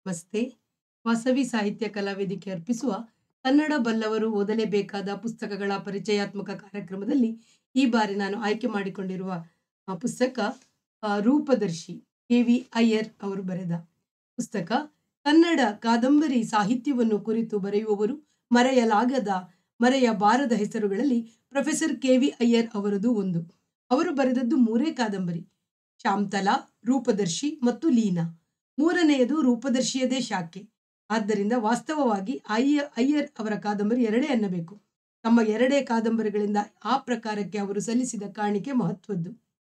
ನಮಸ್ತೆ. ವಾಸವಿ ಸಾಹಿತ್ಯ ಕಲಾವೇದಿಕೆ ಅರ್ಪಿಸುವ ಕನ್ನಡ ಬಲ್ಲವರು ಓದಲೇಬೇಕಾದ ಪುಸ್ತಕಗಳ ಪರಿಚಯಾತ್ಮಕ ಕಾರ್ಯಕ್ರಮದಲ್ಲಿ ಈ ಬಾರಿ ನಾನು ಆಯ್ಕೆ ಮಾಡಿಕೊಂಡಿರುವ ಆ ಪುಸ್ತಕ ಆ, ರೂಪದರ್ಶಿ ಕೆ.ವಿ. ಅಯ್ಯರ್ ಅವರು ಬರೆದ ಪುಸ್ತಕ. ಕನ್ನಡ ಕಾದಂಬರಿ ಸಾಹಿತ್ಯವನ್ನು ಕುರಿತು ಬರೆಯುವವರು ಮರೆಯಲಾಗದ ಮರೆಯಬಾರದ ಹೆಸರುಗಳಲ್ಲಿ ಪ್ರೊಫೆಸರ್ ಕೆ.ವಿ. ಅಯ್ಯರ್ ಅವರದು ಒಂದು. ಅವರು ಬರೆದದ್ದು ಮೂರೇ ಕಾದಂಬರಿ. ಶಾಂತಲಾ, ರೂಪದರ್ಶಿ ಮತ್ತು ಲೀನಾ. ಮೂರನೆಯದು ರೂಪದರ್ಶಿಯದೇ ಶಾಖೆ. ಆದ್ದರಿಂದ ವಾಸ್ತವವಾಗಿ ಅಯ್ಯ ಅಯ್ಯರ್ ಅವರ ಕಾದಂಬರಿ ಎರಡೇ ಅನ್ನಬೇಕು. ತಮ್ಮ ಎರಡೇ ಕಾದಂಬರಿಗಳಿಂದ ಆ ಪ್ರಕಾರಕ್ಕೆ ಅವರು ಸಲ್ಲಿಸಿದ ಕಾಣಿಕೆ ಮಹತ್ವದ್ದು.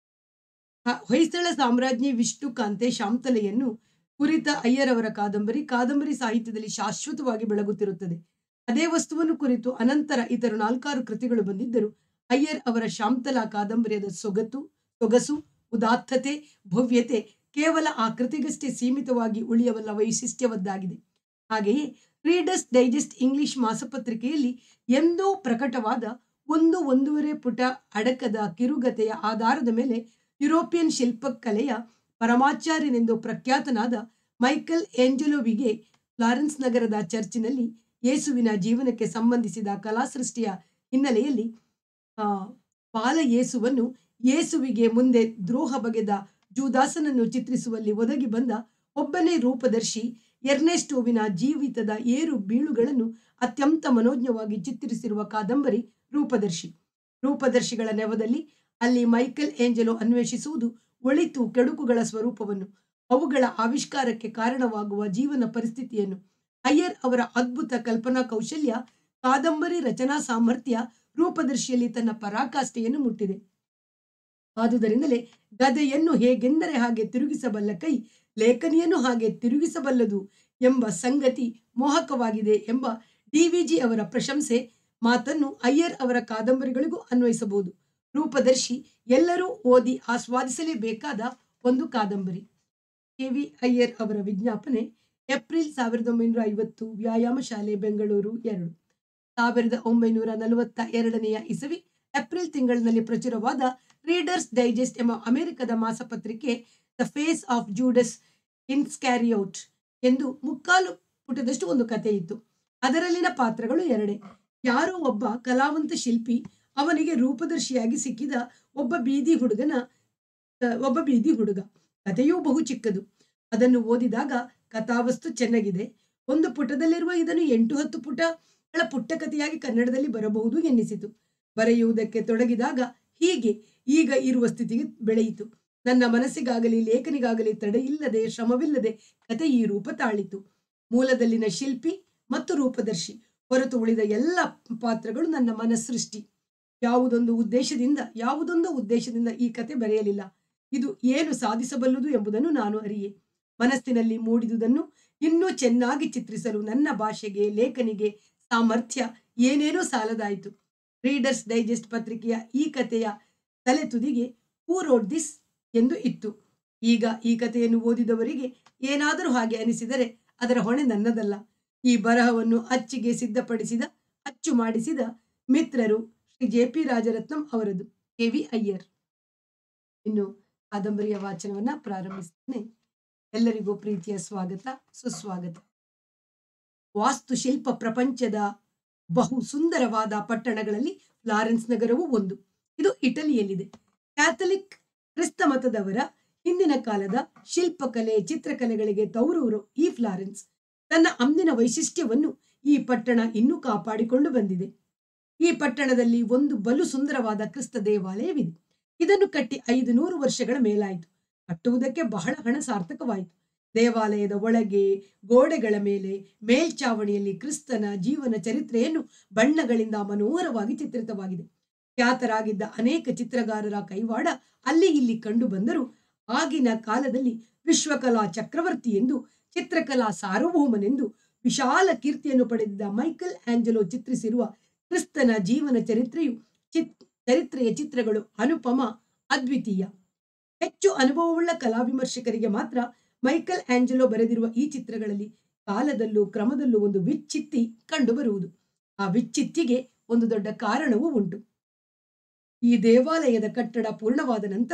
ಹ ಹೊಯ್ಸಳ ಸಾಮ್ರಾಜ್ಞಿ ವಿಷ್ಣುಕಾಂತೆ ಶಾಂತಲೆಯನ್ನು ಕುರಿತ ಅಯ್ಯರ್ ಅವರ ಕಾದಂಬರಿ ಕಾದಂಬರಿ ಸಾಹಿತ್ಯದಲ್ಲಿ ಶಾಶ್ವತವಾಗಿ ಬೆಳಗುತ್ತಿರುತ್ತದೆ. ಅದೇ ವಸ್ತುವನ್ನು ಕುರಿತು ಅನಂತರ ಇತರ ನಾಲ್ಕಾರು ಕೃತಿಗಳು ಬಂದಿದ್ದರೂ ಅಯ್ಯರ್ ಅವರ ಶಾಂತಲಾ ಕಾದಂಬರಿಯದ ಸೊಗತು ಸೊಗಸು, ಉದಾತ್ತತೆ, ಭವ್ಯತೆ ಕೇವಲ ಆ ಕೃತಿಗಷ್ಟೇ ಸೀಮಿತವಾಗಿ ಉಳಿಯಬಲ್ಲ ವೈಶಿಷ್ಟ್ಯವದ್ದಾಗಿದೆ. ಹಾಗೆಯೇ ರೀಡರ್ಸ್ ಡೈಜೆಸ್ಟ್ ಇಂಗ್ಲಿಷ್ ಮಾಸಪತ್ರಿಕೆಯಲ್ಲಿ ಎಂದೋ ಪ್ರಕಟವಾದ ಒಂದು ಒಂದೂವರೆ ಪುಟ ಅಡಕದ ಕಿರುಗತೆಯ ಆಧಾರದ ಮೇಲೆ ಯುರೋಪಿಯನ್ ಶಿಲ್ಪಕಲೆಯ ಪರಮಾಚಾರ್ಯನೆಂದು ಪ್ರಖ್ಯಾತನಾದ ಮೈಕೆಲ್ ಏಂಜೆಲೋವಿಗೆ ಫ್ಲಾರೆನ್ಸ್ ನಗರದ ಚರ್ಚಿನಲ್ಲಿ ಯೇಸುವಿನ ಜೀವನಕ್ಕೆ ಸಂಬಂಧಿಸಿದ ಕಲಾಸೃಷ್ಟಿಯ ಹಿನ್ನೆಲೆಯಲ್ಲಿ ಆ, ಬಾಲ ಯೇಸುವನ್ನು ಯೇಸುವಿಗೆ ಮುಂದೆ ದ್ರೋಹ ಬಗೆದ ಜೂದಾಸನನ್ನು ಚಿತ್ರಿಸುವಲ್ಲಿ ಒದಗಿ ಬಂದ ಒಬ್ಬನೇ ರೂಪದರ್ಶಿ ಎರ್ನೆಸ್ಟೋವಿನ ಜೀವಿತದ ಏರು ಬೀಳುಗಳನ್ನು ಅತ್ಯಂತ ಮನೋಜ್ಞವಾಗಿ ಚಿತ್ರಿಸಿರುವ ಕಾದಂಬರಿ ರೂಪದರ್ಶಿ. ರೂಪದರ್ಶಿಗಳ ನೆವದಲ್ಲಿ ಅಲ್ಲಿ ಮೈಕೆಲ್ ಏಂಜೆಲೋ ಅನ್ವೇಷಿಸುವುದು ಒಳಿತು ಕೆಡುಕುಗಳ ಸ್ವರೂಪವನ್ನು, ಅವುಗಳ ಆವಿಷ್ಕಾರಕ್ಕೆ ಕಾರಣವಾಗುವ ಜೀವನ ಪರಿಸ್ಥಿತಿಯನ್ನು. ಅಯ್ಯರ್ ಅವರ ಅದ್ಭುತ ಕಲ್ಪನಾ ಕೌಶಲ್ಯ, ಕಾದಂಬರಿ ರಚನಾ ಸಾಮರ್ಥ್ಯ ರೂಪದರ್ಶಿಯಲ್ಲಿ ತನ್ನ ಪರಾಕಾಷ್ಠೆಯನ್ನು ಮುಟ್ಟಿದೆ. ಆದುದರಿಂದಲೇ ಗದೆಯನ್ನು ಹೇಗೆಂದರೆ ಹಾಗೆ ತಿರುಗಿಸಬಲ್ಲ ಕೈ ಲೇಖನಿಯನ್ನು ಹಾಗೆ ತಿರುಗಿಸಬಲ್ಲದು ಎಂಬ ಸಂಗತಿ ಮೋಹಕವಾಗಿದೆ ಎಂಬ ಡಿ.ವಿ.ಜಿ. ಅವರ ಪ್ರಶಂಸೆ ಮಾತನ್ನು ಅಯ್ಯರ್ ಅವರ ಕಾದಂಬರಿಗಳಿಗೂ ಅನ್ವಯಿಸಬಹುದು. ರೂಪದರ್ಶಿ ಎಲ್ಲರೂ ಓದಿ ಆಸ್ವಾದಿಸಲೇಬೇಕಾದ ಒಂದು ಕಾದಂಬರಿ. ಕೆ.ವಿ. ಅಯ್ಯರ್ ಅವರ ವಿಜ್ಞಾಪನೆ ಏಪ್ರಿಲ್ ಸಾವಿರದ ಒಂಬೈನೂರ ಐವತ್ತು ವ್ಯಾಯಾಮ ಶಾಲೆ ಬೆಂಗಳೂರು ಎರಡು. ಸಾವಿರದ ಒಂಬೈನೂರ ನಲವತ್ತ ಎರಡನೆಯ ಇಸವಿ ಏಪ್ರಿಲ್ ತಿಂಗಳಿನಲ್ಲಿ ಪ್ರಚುರವಾದ ರೀಡರ್ಸ್ ಡೈಜೆಸ್ಟ್ ಎಂಬ ಅಮೆರಿಕದ ಮಾಸಪತ್ರಿಕೆ the face of Judas Iscariot ಎಂದು ಮುಕ್ಕಾಲು ಪುಟದಷ್ಟು ಒಂದು ಕಥೆಯಿತ್ತು. ಅದರಲ್ಲಿನ ಪಾತ್ರಗಳು ಎರಡೇ. ಯಾರೋ ಒಬ್ಬ ಕಲಾವಂತ ಶಿಲ್ಪಿ ಅವನಿಗೆ ರೂಪದರ್ಶಿಯಾಗಿ ಸಿಕ್ಕಿದ ಒಬ್ಬ ಬೀದಿ ಹುಡುಗನ ಒಬ್ಬ ಬೀದಿ ಹುಡುಗ. ಕಥೆಯೂ ಬಹು ಚಿಕ್ಕದು. ಅದನ್ನು ಓದಿದಾಗ ಕಥಾವಸ್ತು ಚೆನ್ನಾಗಿದೆ. ಒಂದು ಪುಟದಲ್ಲಿರುವ ಇದನ್ನು ಎಂಟು ಹತ್ತು ಪುಟಗಳ ಪುಟ್ಟ ಕಥೆಯಾಗಿ ಕನ್ನಡದಲ್ಲಿ ಬರಬಹುದು ಎನ್ನಿಸಿತು. ಬರೆಯುವುದಕ್ಕೆ ತೊಡಗಿದಾಗ ಹೀಗೆ ಈಗ ಇರುವ ಸ್ಥಿತಿಗೆ ಬೆಳೆಯಿತು. ನನ್ನ ಮನಸ್ಸಿಗಾಗಲಿ ಲೇಖನಿಗಾಗಲಿ ತಡೆಯಿಲ್ಲದೆ ಶ್ರಮವಿಲ್ಲದೆ ಕಥೆ ಈ ರೂಪ ತಾಳಿತು. ಮೂಲದಲ್ಲಿನ ಶಿಲ್ಪಿ ಮತ್ತು ರೂಪದರ್ಶಿ ಹೊರತು ಉಳಿದ ಎಲ್ಲ ಪಾತ್ರಗಳು ನನ್ನ ಮನಸೃಷ್ಟಿ. ಯಾವುದೊಂದು ಉದ್ದೇಶದಿಂದ ಯಾವುದೊಂದು ಉದ್ದೇಶದಿಂದ ಈ ಕಥೆ ಬರೆಯಲಿಲ್ಲ. ಇದು ಏನು ಸಾಧಿಸಬಲ್ಲುದು ಎಂಬುದನ್ನು ನಾನು ಅರಿಯೆ. ಮನಸ್ಸಿನಲ್ಲಿ ಮೂಡಿದುದನ್ನು ಇನ್ನೂ ಚೆನ್ನಾಗಿ ಚಿತ್ರಿಸಲು ನನ್ನ ಭಾಷೆಗೆ ಲೇಖನಿಗೆ ಸಾಮರ್ಥ್ಯ ಏನೇನೂ ಸಾಲದಾಯಿತು. ರೀಡರ್ಸ್ ಡೈಜೆಸ್ಟ್ ಪತ್ರಿಕೆಯ ಈ ಕಥೆಯ ತಲೆತುದಿಗೆ ಹೂ ರೋಟ್ ದಿಸ್ ಎಂದು ಇತ್ತು. ಈಗ ಈ ಕಥೆಯನ್ನು ಓದಿದವರಿಗೆ ಏನಾದರೂ ಹಾಗೆ ಅನಿಸಿದರೆ ಅದರ ಹೊಣೆ ನನ್ನದಲ್ಲ. ಈ ಬರಹವನ್ನು ಅಚ್ಚಿಗೆ ಸಿದ್ಧಪಡಿಸಿದ ಅಚ್ಚು ಮಾಡಿಸಿದ ಮಿತ್ರರು ಶ್ರೀ ಜೆ. ಪಿ. ರಾಜರತ್ನಂ ಅವರದು. ಕೆ.ವಿ. ಅಯ್ಯರ್. ಇನ್ನು ಕಾದಂಬರಿಯ ವಾಚನವನ್ನ ಪ್ರಾರಂಭಿಸ್ತೇನೆ. ಎಲ್ಲರಿಗೂ ಪ್ರೀತಿಯ ಸ್ವಾಗತ ಸುಸ್ವಾಗತ. ವಾಸ್ತುಶಿಲ್ಪ ಪ್ರಪಂಚದ ಬಹು ಸುಂದರವಾದ ಪಟ್ಟಣಗಳಲ್ಲಿ ಫ್ಲಾರೆನ್ಸ್ ನಗರವೂ ಒಂದು. ಇದು ಇಟಲಿಯಲ್ಲಿದೆ. ಕ್ಯಾಥಲಿಕ್ ಕ್ರಿಸ್ತ ಮತದವರ ಹಿಂದಿನ ಕಾಲದ ಶಿಲ್ಪಕಲೆ ಚಿತ್ರಕಲೆಗಳಿಗೆ ತವರೂರು ಈ ಫ್ಲಾರೆನ್ಸ್. ತನ್ನ ಅಂದಿನ ವೈಶಿಷ್ಟ್ಯವನ್ನು ಈ ಪಟ್ಟಣ ಇನ್ನೂ ಕಾಪಾಡಿಕೊಂಡು ಬಂದಿದೆ. ಈ ಪಟ್ಟಣದಲ್ಲಿ ಒಂದು ಬಲು ಸುಂದರವಾದ ಕ್ರಿಸ್ತ ದೇವಾಲಯವಿದೆ. ಇದನ್ನು ಕಟ್ಟಿ ಐದು ನೂರು ವರ್ಷಗಳ ಮೇಲಾಯಿತು. ಕಟ್ಟುವುದಕ್ಕೆ ಬಹಳ ಹಣ ಸಾರ್ಥಕವಾಯಿತು. ದೇವಾಲಯದ ಒಳಗೆ ಗೋಡೆಗಳ ಮೇಲೆ ಮೇಲ್ಛಾವಣಿಯಲ್ಲಿ ಕ್ರಿಸ್ತನ ಜೀವನ ಚರಿತ್ರೆಯನ್ನು ಬಣ್ಣಗಳಿಂದ ಮನೋಹರವಾಗಿ ಚಿತ್ರಿತವಾಗಿದೆ. ಖ್ಯಾತರಾಗಿದ್ದ ಅನೇಕ ಚಿತ್ರಗಾರರ ಕೈವಾಡ ಅಲ್ಲಿ ಇಲ್ಲಿ ಕಂಡು ಬಂದರೂ ಆಗಿನ ಕಾಲದಲ್ಲಿ ವಿಶ್ವಕಲಾ ಚಕ್ರವರ್ತಿಯೆಂದು ಚಿತ್ರಕಲಾ ಸಾರ್ವಭೌಮನೆಂದು ವಿಶಾಲ ಕೀರ್ತಿಯನ್ನು ಪಡೆದಿದ್ದ ಮೈಕೆಲ್ ಆಂಜೆಲೋ ಚಿತ್ರಿಸಿರುವ ಕ್ರಿಸ್ತನ ಜೀವನ ಚರಿತ್ರೆಯು ಚಿತ್ ಚರಿತ್ರೆಯ ಚಿತ್ರಗಳು ಅನುಪಮ ಅದ್ವಿತೀಯ. ಹೆಚ್ಚು ಅನುಭವವುಳ್ಳ ಕಲಾವಿಮರ್ಶಕರಿಗೆ ಮಾತ್ರ ಮೈಕೆಲ್ ಆಂಜೆಲೋ ಬರೆದಿರುವ ಈ ಚಿತ್ರಗಳಲ್ಲಿ ಕಾಲದಲ್ಲೂ ಕ್ರಮದಲ್ಲೂ ಒಂದು ವಿಚ್ಛಿತ್ತಿ ಕಂಡುಬರುವುದು. ಆ ವಿಚ್ಛಿತ್ತಿಗೆ ಒಂದು ದೊಡ್ಡ ಕಾರಣವೂ ಉಂಟು. ಈ ದೇವಾಲಯದ ಕಟ್ಟಡ ಪೂರ್ಣವಾದ ನಂತರ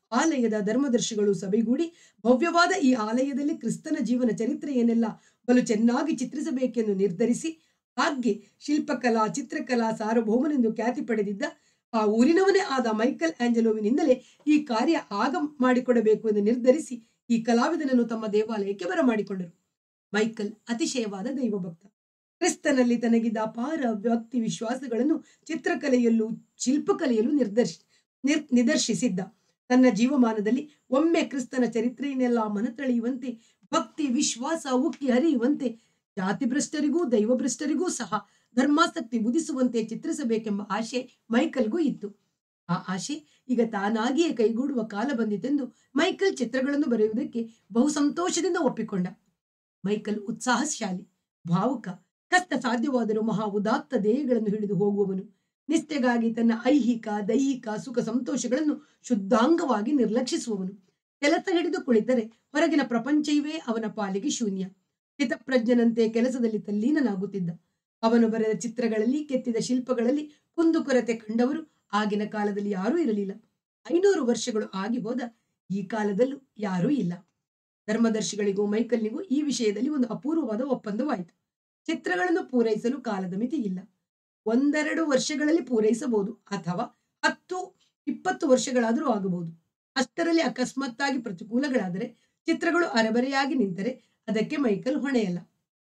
ಆಲಯದ ಧರ್ಮದರ್ಶಿಗಳು ಸಭೆಗೂಡಿ ಭವ್ಯವಾದ ಈ ಆಲಯದಲ್ಲಿ ಕ್ರಿಸ್ತನ ಜೀವನ ಚರಿತ್ರೆಯನ್ನೆಲ್ಲ ಬಲು ಚೆನ್ನಾಗಿ ಚಿತ್ರಿಸಬೇಕೆಂದು ನಿರ್ಧರಿಸಿ ಹಾಗೆ ಶಿಲ್ಪಕಲಾ ಚಿತ್ರಕಲಾ ಸಾರ್ವಭೌಮನೆಂದು ಖ್ಯಾತಿ ಪಡೆದಿದ್ದ ಆ ಊರಿನವನೇ ಆದ ಮೈಕಲ್ ಆಂಜಲೋವಿನಿಂದಲೇ ಈ ಕಾರ್ಯ ಆಗ ಮಾಡಿಕೊಡಬೇಕು ಎಂದು ನಿರ್ಧರಿಸಿ ಈ ಕಲಾವಿದನನ್ನು ತಮ್ಮ ದೇವಾಲಯಕ್ಕೆ ಬರಮಾಡಿಕೊಂಡರು ಮೈಕಲ್ ಅತಿಶಯವಾದ ದೈವಭಕ್ತ ಕ್ರಿಸ್ತನಲ್ಲಿ ತನಗಿದ್ದ ಅಪಾರ ಭಕ್ತಿ ವಿಶ್ವಾಸಗಳನ್ನು ಚಿತ್ರಕಲೆಯಲ್ಲೂ ಶಿಲ್ಪಕಲೆಯಲ್ಲೂ ನಿರ್ದರ್ಶಿ ನಿರ್ ನಿದರ್ಶಿಸಿದ್ದ ತನ್ನ ಜೀವಮಾನದಲ್ಲಿ ಒಮ್ಮೆ ಕ್ರಿಸ್ತನ ಚರಿತ್ರೆಯನ್ನೆಲ್ಲ ಮನತಳೆಯುವಂತೆ ಭಕ್ತಿ ವಿಶ್ವಾಸ ಉಕ್ಕಿ ಹರಿಯುವಂತೆ ಜಾತಿಭ್ರಷ್ಟರಿಗೂ ದೈವಭ್ರಷ್ಟರಿಗೂ ಸಹ ಧರ್ಮಾಸಕ್ತಿ ಉದಿಸುವಂತೆ ಚಿತ್ರಿಸಬೇಕೆಂಬ ಆಶೆ ಮೈಕಲ್ಗೂ ಇತ್ತು ಆ ಆಶೆ ಈಗ ತಾನಾಗಿಯೇ ಕೈಗೂಡುವ ಕಾಲ ಬಂದಿತೆಂದು ಮೈಕಲ್ ಚಿತ್ರಗಳನ್ನು ಬರೆಯುವುದಕ್ಕೆ ಬಹು ಸಂತೋಷದಿಂದ ಒಪ್ಪಿಕೊಂಡ ಮೈಕಲ್ ಉತ್ಸಾಹಶಾಲಿ ಭಾವುಕ ಕಷ್ಟ ಸಾಧ್ಯವಾದರೂ ಮಹಾ ಉದಾತ್ತ ದೇಹಗಳನ್ನು ಹಿಡಿದು ಹೋಗುವವನು ನಿಷ್ಠೆಗಾಗಿ ತನ್ನ ಐಹಿಕ ದೈಹಿಕ ಸುಖ ಸಂತೋಷಗಳನ್ನು ಶುದ್ಧಾಂಗವಾಗಿ ನಿರ್ಲಕ್ಷಿಸುವವನು ಕೆಲಸ ಹಿಡಿದು ಕುಳಿತರೆ ಹೊರಗಿನ ಪ್ರಪಂಚವೇ ಅವನ ಪಾಲಿಗೆ ಶೂನ್ಯ ಚಿತಪ್ರಜ್ಞನಂತೆ ಕೆಲಸದಲ್ಲಿ ತಲ್ಲೀನನಾಗುತ್ತಿದ್ದ ಅವನು ಬರೆದ ಚಿತ್ರಗಳಲ್ಲಿ ಕೆತ್ತಿದ ಶಿಲ್ಪಗಳಲ್ಲಿ ಕುಂದುಕೊರತೆ ಕಂಡವರು ಆಗಿನ ಕಾಲದಲ್ಲಿ ಯಾರೂ ಇರಲಿಲ್ಲ ಐನೂರು ವರ್ಷಗಳು ಆಗಿ ಹೋದ ಈ ಕಾಲದಲ್ಲೂ ಯಾರೂ ಇಲ್ಲ ಧರ್ಮದರ್ಶಿಗಳಿಗೂ ಮೈಕಲ್ನಿಗೂ ಈ ವಿಷಯದಲ್ಲಿ ಒಂದು ಅಪೂರ್ವವಾದ ಒಪ್ಪಂದವಾಯಿತು ಚಿತ್ರಗಳನ್ನು ಪೂರೈಸಲು ಕಾಲದ ಮಿತಿ ಇಲ್ಲ ಒಂದೆರಡು ವರ್ಷಗಳಲ್ಲಿ ಪೂರೈಸಬಹುದು ಅಥವಾ ಹತ್ತು ಇಪ್ಪತ್ತು ವರ್ಷಗಳಾದರೂ ಆಗಬಹುದು ಅಷ್ಟರಲ್ಲಿ ಅಕಸ್ಮಾತ್ತಾಗಿ ಪ್ರತಿಕೂಲಗಳಾದರೆ ಚಿತ್ರಗಳು ಅರೆಬರೆಯಾಗಿ ನಿಂತರೆ ಅದಕ್ಕೆ ಮೈಕಲ್ ಹೊಣೆಯಲ್ಲ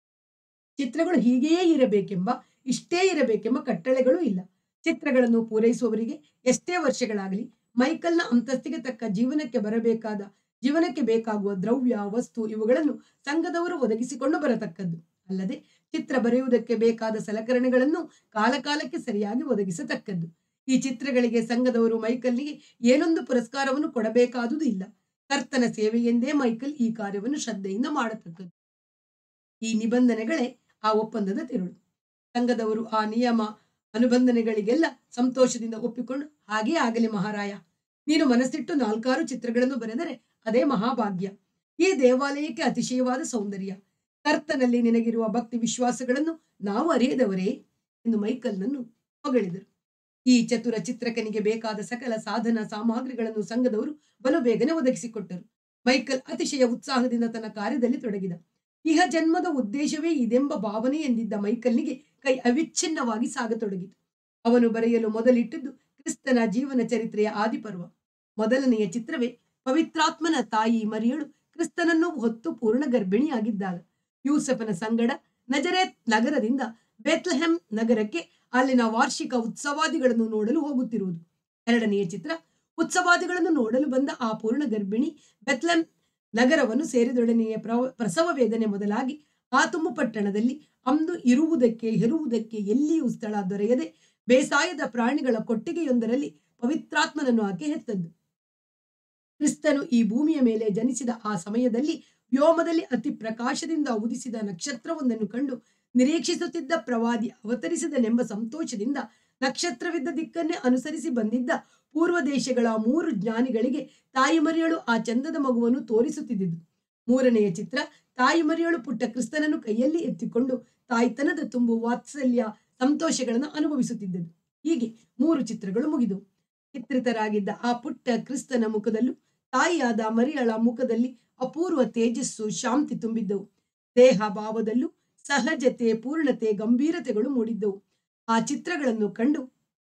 ಚಿತ್ರಗಳು ಹೀಗೆಯೇ ಇರಬೇಕೆಂಬ ಇಷ್ಟೇ ಇರಬೇಕೆಂಬ ಕಟ್ಟಳೆಗಳೂ ಇಲ್ಲ ಚಿತ್ರಗಳನ್ನು ಪೂರೈಸುವವರಿಗೆ ಎಷ್ಟೇ ವರ್ಷಗಳಾಗಲಿ ಮೈಕಲ್ನ ಅಂತಸ್ತಿಗೆ ತಕ್ಕ ಜೀವನಕ್ಕೆ ಬರಬೇಕಾದ ಜೀವನಕ್ಕೆ ಬೇಕಾಗುವ ದ್ರವ್ಯ ವಸ್ತು ಇವುಗಳನ್ನು ಸಂಘದವರು ಒದಗಿಸಿಕೊಂಡು ಬರತಕ್ಕದ್ದು ಅಲ್ಲದೆ ಚಿತ್ರ ಬರೆಯುವುದಕ್ಕೆ ಬೇಕಾದ ಸಲಕರಣೆಗಳನ್ನು ಕಾಲಕಾಲಕ್ಕೆ ಸರಿಯಾಗಿ ಒದಗಿಸತಕ್ಕದ್ದು ಈ ಚಿತ್ರಗಳಿಗೆ ಸಂಘದವರು ಮೈಕಲ್ನಿಗೆ ಏನೊಂದು ಪುರಸ್ಕಾರವನ್ನು ಕೊಡಬೇಕಾದುದು ಇಲ್ಲ ಕರ್ತನ ಸೇವೆಯೆಂದೇ ಮೈಕಲ್ ಈ ಕಾರ್ಯವನ್ನು ಶ್ರದ್ಧೆಯಿಂದ ಮಾಡತಕ್ಕದ್ದು ಈ ನಿಬಂಧನೆಗಳೇ ಆ ಒಪ್ಪಂದದ ತಿರುಳು ಸಂಘದವರು ಆ ನಿಯಮ ಅನುಬಂಧನೆಗಳಿಗೆಲ್ಲ ಸಂತೋಷದಿಂದ ಒಪ್ಪಿಕೊಂಡು ಹಾಗೇ ಆಗಲಿ ಮಹಾರಾಯ ನೀನು ಮನಸ್ಸಿಟ್ಟು ನಾಲ್ಕಾರು ಚಿತ್ರಗಳನ್ನು ಬರೆದರೆ ಅದೇ ಮಹಾಭಾಗ್ಯ ಈ ದೇವಾಲಯಕ್ಕೆ ಅತಿಶಯವಾದ ಸೌಂದರ್ಯ ಕರ್ತನಲ್ಲಿ ನಿನಗಿರುವ ಭಕ್ತಿ ವಿಶ್ವಾಸಗಳನ್ನು ನಾವು ಅರಿಯದವರೇ ಎಂದು ಮೈಕಲ್ನನ್ನು ಹೊಗಳಿದರು ಈ ಚತುರ ಚಿತ್ರಕನಿಗೆ ಬೇಕಾದ ಸಕಲ ಸಾಧನ ಸಾಮಗ್ರಿಗಳನ್ನು ಸಂಘದವರು ಬಲು ಬೇಗನೆ ಒದಗಿಸಿಕೊಟ್ಟರು ಮೈಕಲ್ ಅತಿಶಯ ಉತ್ಸಾಹದಿಂದ ತನ್ನ ಕಾರ್ಯದಲ್ಲಿ ತೊಡಗಿದ ಇಹ ಜನ್ಮದ ಉದ್ದೇಶವೇ ಇದೆಂಬ ಭಾವನೆ ಎಂದಿದ್ದ ಮೈಕಲ್ನಿಗೆ ಕೈ ಅವಿಚ್ಛಿನ್ನವಾಗಿ ಸಾಗತೊಡಗಿತು ಅವನು ಬರೆಯಲು ಮೊದಲಿಟ್ಟದ್ದು ಕ್ರಿಸ್ತನ ಜೀವನ ಚರಿತ್ರೆಯ ಆದಿಪರ್ವ ಮೊದಲನೆಯ ಚಿತ್ರವೇ ಪವಿತ್ರಾತ್ಮನ ತಾಯಿ ಮರಿಯಳು ಕ್ರಿಸ್ತನನ್ನು ಹೊತ್ತು ಪೂರ್ಣ ಗರ್ಭಿಣಿಯಾಗಿದ್ದಾಗ ಯೂಸಫನ ಸಂಗಡ ನಜರೇತ್ ನಗರದಿಂದ ಬೆತ್ಲೆಹೆಮ್ ನಗರಕ್ಕೆ ಅಲ್ಲಿನ ವಾರ್ಷಿಕ ಉತ್ಸವಾದಿಗಳನ್ನು ನೋಡಲು ಹೋಗುತ್ತಿರುವುದು ಎರಡನೆಯ ಚಿತ್ರ ಉತ್ಸವಾದಿಗಳನ್ನು ನೋಡಲು ಬಂದ ಆ ಪೂರ್ಣ ಗರ್ಭಿಣಿ ಬೆತ್ಲೆಮ್ ನಗರವನ್ನು ಸೇರಿದೊಡನೆಯ ಪ್ರವ- ಪ್ರಸವ ವೇದನೆ ಮೊದಲಾಗಿ ಆ ತುಂಬು ಪಟ್ಟಣದಲ್ಲಿ ಅಂದು ಇರುವುದಕ್ಕೆ ಹೆರುವುದಕ್ಕೆ ಎಲ್ಲಿಯೂ ಸ್ಥಳ ದೊರೆಯದೆ ಬೇಸಾಯದ ಪ್ರಾಣಿಗಳ ಕೊಟ್ಟಿಗೆಯೊಂದರಲ್ಲಿ ಪವಿತ್ರಾತ್ಮನನ್ನು ಆಕೆ ಹೆತ್ತದ್ದು ಕ್ರಿಸ್ತನು ಈ ಭೂಮಿಯ ಮೇಲೆ ಜನಿಸಿದ ಆ ಸಮಯದಲ್ಲಿ ವ್ಯೋಮದಲ್ಲಿ ಅತಿ ಪ್ರಕಾಶದಿಂದ ಉದಿಸಿದ ನಕ್ಷತ್ರವೊಂದನ್ನು ಕಂಡು ನಿರೀಕ್ಷಿಸುತ್ತಿದ್ದ ಪ್ರವಾದಿ ಅವತರಿಸಿದನೆಂಬ ಸಂತೋಷದಿಂದ ನಕ್ಷತ್ರವಿದ್ದ ದಿಕ್ಕನ್ನೇ ಅನುಸರಿಸಿ ಬಂದಿದ್ದ ಪೂರ್ವ ದೇಶಗಳ ಮೂರು ಜ್ಞಾನಿಗಳಿಗೆ ತಾಯಿ ಮರಿಯಳು ಆ ಚಂದದ ಮಗುವನ್ನು ತೋರಿಸುತ್ತಿದ್ದುದು ಮೂರನೆಯ ಚಿತ್ರ ತಾಯಿ ಮರಿಯಳು ಪುಟ್ಟ ಕ್ರಿಸ್ತನನ್ನು ಕೈಯಲ್ಲಿ ಎತ್ತಿಕೊಂಡು ತಾಯ್ತನದ ತುಂಬು ವಾತ್ಸಲ್ಯ ಸಂತೋಷಗಳನ್ನು ಅನುಭವಿಸುತ್ತಿದ್ದದು ಹೀಗೆ ಮೂರು ಚಿತ್ರಗಳು ಮುಗಿದವು ಚಿತ್ರಿತರಾಗಿದ್ದ ಆ ಪುಟ್ಟ ಕ್ರಿಸ್ತನ ಮುಖದಲ್ಲೂ ತಾಯಿಯಾದ ಮರಿಯಳ ಮುಖದಲ್ಲಿ ಅಪೂರ್ವ ತೇಜಸ್ಸು ಶಾಂತಿ ತುಂಬಿದ್ದವು ದೇಹ ಭಾವದಲ್ಲೂ ಸಹಜತೆ ಪೂರ್ಣತೆ ಗಂಭೀರತೆಗಳು ಮೂಡಿದ್ದವು ಆ ಚಿತ್ರಗಳನ್ನು ಕಂಡು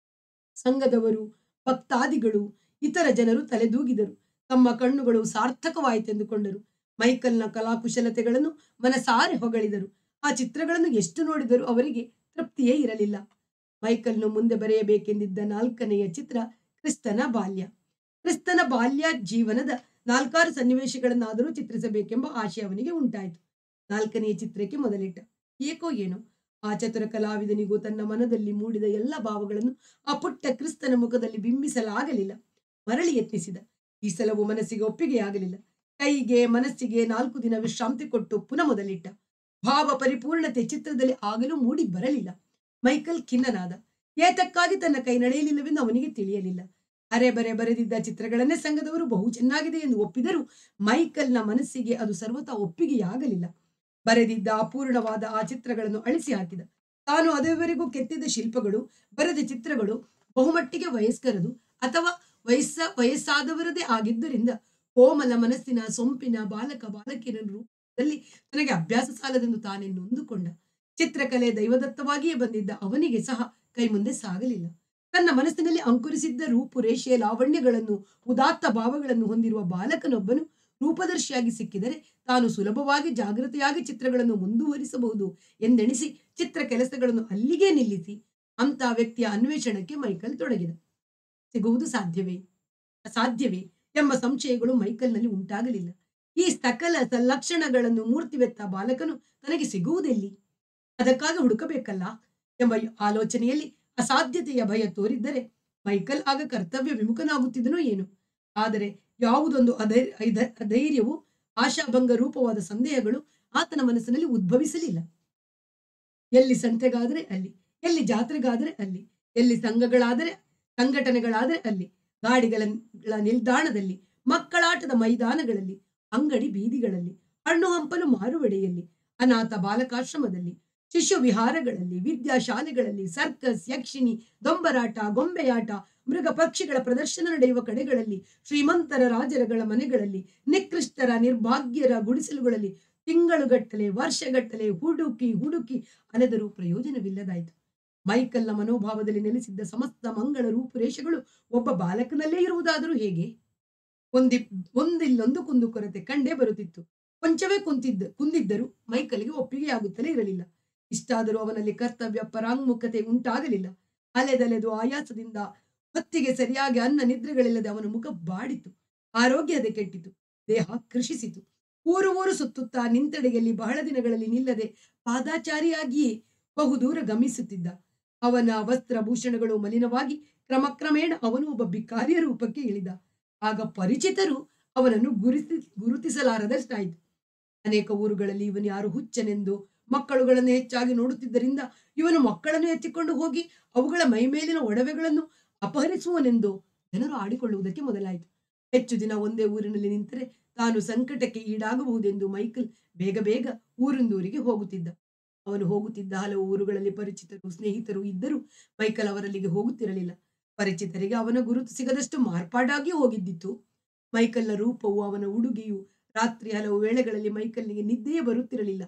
ಸಂಘದವರು ಭಕ್ತಾದಿಗಳು ಇತರ ಜನರು ತಲೆದೂಗಿದರು ತಮ್ಮ ಕಣ್ಣುಗಳು ಸಾರ್ಥಕವಾಯಿತೆಂದುಕೊಂಡರು ಮೈಕಲ್ನ ಕಲಾಕುಶಲತೆಗಳನ್ನು ಮನಸಾರೆ ಹೊಗಳಿದರು ಆ ಚಿತ್ರಗಳನ್ನು ಎಷ್ಟು ನೋಡಿದರೂ ಅವರಿಗೆ ತೃಪ್ತಿಯೇ ಇರಲಿಲ್ಲ ಮೈಕಲ್ನು ಮುಂದೆ ಬರೆಯಬೇಕೆಂದಿದ್ದ ನಾಲ್ಕನೆಯ ಚಿತ್ರ ಕ್ರಿಸ್ತನ ಬಾಲ್ಯ ಕ್ರಿಸ್ತನ ಬಾಲ್ಯ ಜೀವನದ ನಾಲ್ಕಾರು ಸನ್ನಿವೇಶಗಳನ್ನಾದರೂ ಚಿತ್ರಿಸಬೇಕೆಂಬ ಆಶೆ ಅವನಿಗೆ ಉಂಟಾಯಿತು ನಾಲ್ಕನೆಯ ಚಿತ್ರಕ್ಕೆ ಮೊದಲಿಟ್ಟ ಏಕೋ ಏನೋ ಆ ಚತುರ ಕಲಾವಿದನಿಗೂ ತನ್ನ ಮನದಲ್ಲಿ ಮೂಡಿದ ಎಲ್ಲ ಭಾವಗಳನ್ನು ಆ ಪುಟ್ಟ ಕ್ರಿಸ್ತನ ಮುಖದಲ್ಲಿ ಬಿಂಬಿಸಲಾಗಲಿಲ್ಲ ಮರಳಿ ಯತ್ನಿಸಿದ ಈ ಸಲವು ಮನಸ್ಸಿಗೆ ಒಪ್ಪಿಗೆಯಾಗಲಿಲ್ಲ ಕೈಗೆ ಮನಸ್ಸಿಗೆ ನಾಲ್ಕು ದಿನ ವಿಶ್ರಾಂತಿ ಕೊಟ್ಟು ಪುನಃ ಮೊದಲಿಟ್ಟ ಭಾವ ಪರಿಪೂರ್ಣತೆ ಚಿತ್ರದಲ್ಲಿ ಆಗಲೂ ಮೂಡಿ ಬರಲಿಲ್ಲ ಮೈಕಲ್ ಖಿನ್ನನಾದ ಏತಕ್ಕಾಗಿ ತನ್ನ ಕೈ ನಡೆಯಲಿಲ್ಲವೆಂದು ಅವನಿಗೆ ತಿಳಿಯಲಿಲ್ಲ ಅರೆ ಬರೆ ಬರೆದಿದ್ದ ಚಿತ್ರಗಳನ್ನೇ ಸಂಘದವರು ಬಹು ಚೆನ್ನಾಗಿದೆ ಎಂದು ಒಪ್ಪಿದರೂ ಮೈಕಲ್ನ ಮನಸ್ಸಿಗೆ ಅದು ಸರ್ವತಾ ಒಪ್ಪಿಗೆಯಾಗಲಿಲ್ಲ ಬರೆದಿದ್ದ ಅಪೂರ್ಣವಾದ ಆ ಚಿತ್ರಗಳನ್ನು ಅಳಿಸಿ ಹಾಕಿದ ತಾನು ಅದುವರೆಗೂ ಕೆತ್ತಿದ ಶಿಲ್ಪಗಳು ಬರೆದ ಚಿತ್ರಗಳು ಬಹುಮಟ್ಟಿಗೆ ವಯಸ್ಕರದು ಅಥವಾ ವಯಸ್ಸ ವಯಸ್ಸಾದವರದೇ ಆಗಿದ್ದರಿಂದ ಕೋಮಲ ಮನಸ್ಸಿನ ಸೊಂಪಿನ ಬಾಲಕ ಬಾಲಕಿಯರ ರೂಪದಲ್ಲಿ ತನಗೆ ಅಭ್ಯಾಸ ಸಾಲದೆಂದು ತಾನೇ ನೊಂದುಕೊಂಡ ಚಿತ್ರಕಲೆ ದೈವದತ್ತವಾಗಿಯೇ ಬಂದಿದ್ದ ಅವನಿಗೆ ಸಹ ಕೈ ಮುಂದೆ ಸಾಗಲಿಲ್ಲ ತನ್ನ ಮನಸ್ಸಿನಲ್ಲಿ ಅಂಕುರಿಸಿದ್ದ ರೂಪುರೇಷೆಯ ಲಾವಣ್ಯಗಳನ್ನು ಉದಾತ್ತ ಭಾವಗಳನ್ನು ಹೊಂದಿರುವ ಬಾಲಕನೊಬ್ಬನು ರೂಪದರ್ಶಿಯಾಗಿ ಸಿಕ್ಕಿದರೆ ತಾನು ಸುಲಭವಾಗಿ ಜಾಗೃತೆಯಾಗಿ ಚಿತ್ರಗಳನ್ನು ಮುಂದುವರಿಸಬಹುದು ಎಂದೆಣಿಸಿ ಚಿತ್ರ ಕೆಲಸಗಳನ್ನು ಅಲ್ಲಿಗೆ ನಿಲ್ಲಿಸಿ ಅಂತ ವ್ಯಕ್ತಿಯ ಅನ್ವೇಷಣಕ್ಕೆ ಮೈಕಲ್ ತೊಡಗಿದ ಸಿಗುವುದು ಸಾಧ್ಯವೇ ಅಸಾಧ್ಯವೇ ಎಂಬ ಸಂಶಯಗಳು ಮೈಕಲ್ನಲ್ಲಿ ಉಂಟಾಗಲಿಲ್ಲ ಈ ಸಕಲ ಲಕ್ಷಣಗಳನ್ನು ಮೂರ್ತಿವೆತ್ತ ಬಾಲಕನು ತನಗೆ ಸಿಗುವುದೆಲ್ಲಿ ಅದಕ್ಕಾಗಿ ಹುಡುಕಬೇಕಲ್ಲ ಎಂಬ ಆಲೋಚನೆಯಲ್ಲಿ ಅಸಾಧ್ಯತೆಯ ಭಯ ತೋರಿದ್ದರೆ ಮೈಕಲ್ ಆಗ ಕರ್ತವ್ಯ ವಿಮುಖನಾಗುತ್ತಿದ್ದನೋ ಏನು ಆದರೆ ಯಾವುದೊಂದು ಅಧೈ ಐದ- ಅಧೈರ್ಯವು ಆಶಾಭಂಗ ರೂಪವಾದ ಸಂದೇಹಗಳು ಆತನ ಮನಸ್ಸಿನಲ್ಲಿ ಉದ್ಭವಿಸಲಿಲ್ಲ ಎಲ್ಲಿ ಸಂತೆಗಾದರೆ ಅಲ್ಲಿ ಎಲ್ಲಿ ಜಾತ್ರೆಗಾದರೆ ಅಲ್ಲಿ ಎಲ್ಲಿ ಸಂಘಗಳಾದರೆ ಸಂಘಟನೆಗಳಾದರೆ ಅಲ್ಲಿ ಗಾಡಿಗಳ ಗಳ ನಿಲ್ದಾಣದಲ್ಲಿ ಮಕ್ಕಳಾಟದ ಮೈದಾನಗಳಲ್ಲಿ ಅಂಗಡಿ ಬೀದಿಗಳಲ್ಲಿ ಹಣ್ಣು ಹಂಪಲು ಮಾರುವೆಡೆಯಲ್ಲಿ ಅನಾಥ ಬಾಲಕಾಶ್ರಮದಲ್ಲಿ ಶಿಶು ವಿಹಾರಗಳಲ್ಲಿ ವಿದ್ಯಾಶಾಲೆಗಳಲ್ಲಿ ಸರ್ಕಸ್ ಯಕ್ಷಿಣಿ ದೊಂಬರಾಟ ಗೊಂಬೆಯಾಟ ಮೃಗ ಪಕ್ಷಿಗಳ ಪ್ರದರ್ಶನ ನಡೆಯುವ ಕಡೆಗಳಲ್ಲಿ ಶ್ರೀಮಂತರ ರಾಜರಗಳ ಮನೆಗಳಲ್ಲಿ ನಿಕೃಷ್ಟರ ನಿರ್ಭಾಗ್ಯರ ಗುಡಿಸಲುಗಳಲ್ಲಿ ತಿಂಗಳುಗಟ್ಟಲೆ ವರ್ಷಗಟ್ಟಲೆ ಹುಡುಕಿ ಹುಡುಕಿ ಅಲೆದರೂ ಪ್ರಯೋಜನವಿಲ್ಲದಾಯಿತು ಮೈಕಲ್ನ ಮನೋಭಾವದಲ್ಲಿ ನೆಲೆಸಿದ್ದ ಸಮಸ್ತ ಮಂಗಳ ರೂಪುರೇಷೆಗಳು ಒಬ್ಬ ಬಾಲಕನಲ್ಲೇ ಇರುವುದಾದರೂ ಹೇಗೆ ಒಂದಿ ಒಂದಿಲ್ಲೊಂದು ಕುಂದುಕೊರತೆ ಕಂಡೇ ಬರುತ್ತಿತ್ತು ಕೊಂಚವೇ ಕುಂತಿದ್ದ ಕುಂದಿದ್ದರೂ ಮೈಕಲ್ಗೆ ಒಪ್ಪಿಗೆಯಾಗುತ್ತಲೇ ಇರಲಿಲ್ಲ ಇಷ್ಟಾದರೂ ಅವನಲ್ಲಿ ಕರ್ತವ್ಯ ಪರಾಂಗುಖತೆ ಉಂಟಾಗಲಿಲ್ಲ ಅಲೆದಲೆದು ಆಯಾಸದಿಂದ ಹೊತ್ತಿಗೆ ಸರಿಯಾಗಿ ಅನ್ನ ನಿದ್ರೆಗಳಿಲ್ಲದೆ ಅವನ ಮುಖ ಬಾಡಿತು ಆರೋಗ್ಯದ ಕೆಟ್ಟಿತು ದೇಹ ಕೃಷಿಸಿತು ಊರು ಊರು ಸುತ್ತುತ್ತಾ ನಿಂತಡೆಯಲ್ಲಿ ಬಹಳ ದಿನಗಳಲ್ಲಿ ನಿಲ್ಲದೆ ಪಾದಾಚಾರಿಯಾಗಿಯೇ ಬಹುದೂರ ಗಮಿಸುತ್ತಿದ್ದ ಅವನ ವಸ್ತ್ರಭೂಷಣಗಳು ಮಲಿನವಾಗಿ ಕ್ರಮಕ್ರಮೇಣ ಅವನು ಒಬ್ಬ ಬಿಕಾರಿಯ ರೂಪಕ್ಕೆ ಇಳಿದ ಆಗ ಪರಿಚಿತರು ಅವನನ್ನು ಗುರುತಿ ಗುರುತಿಸಲಾರದಷ್ಟಾಯಿತು ಅನೇಕ ಊರುಗಳಲ್ಲಿ ಇವನು ಯಾರು ಹುಚ್ಚನೆಂದು ಮಕ್ಕಳುಗಳನ್ನು ಹೆಚ್ಚಾಗಿ ನೋಡುತ್ತಿದ್ದರಿಂದ ಇವನು ಮಕ್ಕಳನ್ನು ಎತ್ತಿಕೊಂಡು ಹೋಗಿ ಅವುಗಳ ಮೈಮೇಲಿನ ಒಡವೆಗಳನ್ನು ಅಪಹರಿಸುವನೆಂದು ಜನರು ಆಡಿಕೊಳ್ಳುವುದಕ್ಕೆ ಮೊದಲಾಯಿತು ಹೆಚ್ಚು ದಿನ ಒಂದೇ ಊರಿನಲ್ಲಿ ನಿಂತರೆ ತಾನು ಸಂಕಟಕ್ಕೆ ಈಡಾಗಬಹುದೆಂದು ಮೈಕಲ್ ಬೇಗ ಬೇಗ ಊರಿಂದೂರಿಗೆ ಹೋಗುತ್ತಿದ್ದ ಅವನು ಹೋಗುತ್ತಿದ್ದ ಹಲವು ಊರುಗಳಲ್ಲಿ ಪರಿಚಿತರು ಸ್ನೇಹಿತರು ಇದ್ದರೂ ಮೈಕಲ್ ಅವರಲ್ಲಿಗೆ ಹೋಗುತ್ತಿರಲಿಲ್ಲ ಪರಿಚಿತರಿಗೆ ಅವನ ಗುರುತು ಸಿಗದಷ್ಟು ಮಾರ್ಪಾಡಾಗಿ ಹೋಗಿದ್ದಿತ್ತು ಮೈಕಲ್ನ ರೂಪವು ಅವನ ಉಡುಗೆಯು ರಾತ್ರಿ ಹಲವು ವೇಳೆಗಳಲ್ಲಿ ಮೈಕಲ್ನಿಗೆ ನಿದ್ದೆಯೇ ಬರುತ್ತಿರಲಿಲ್ಲ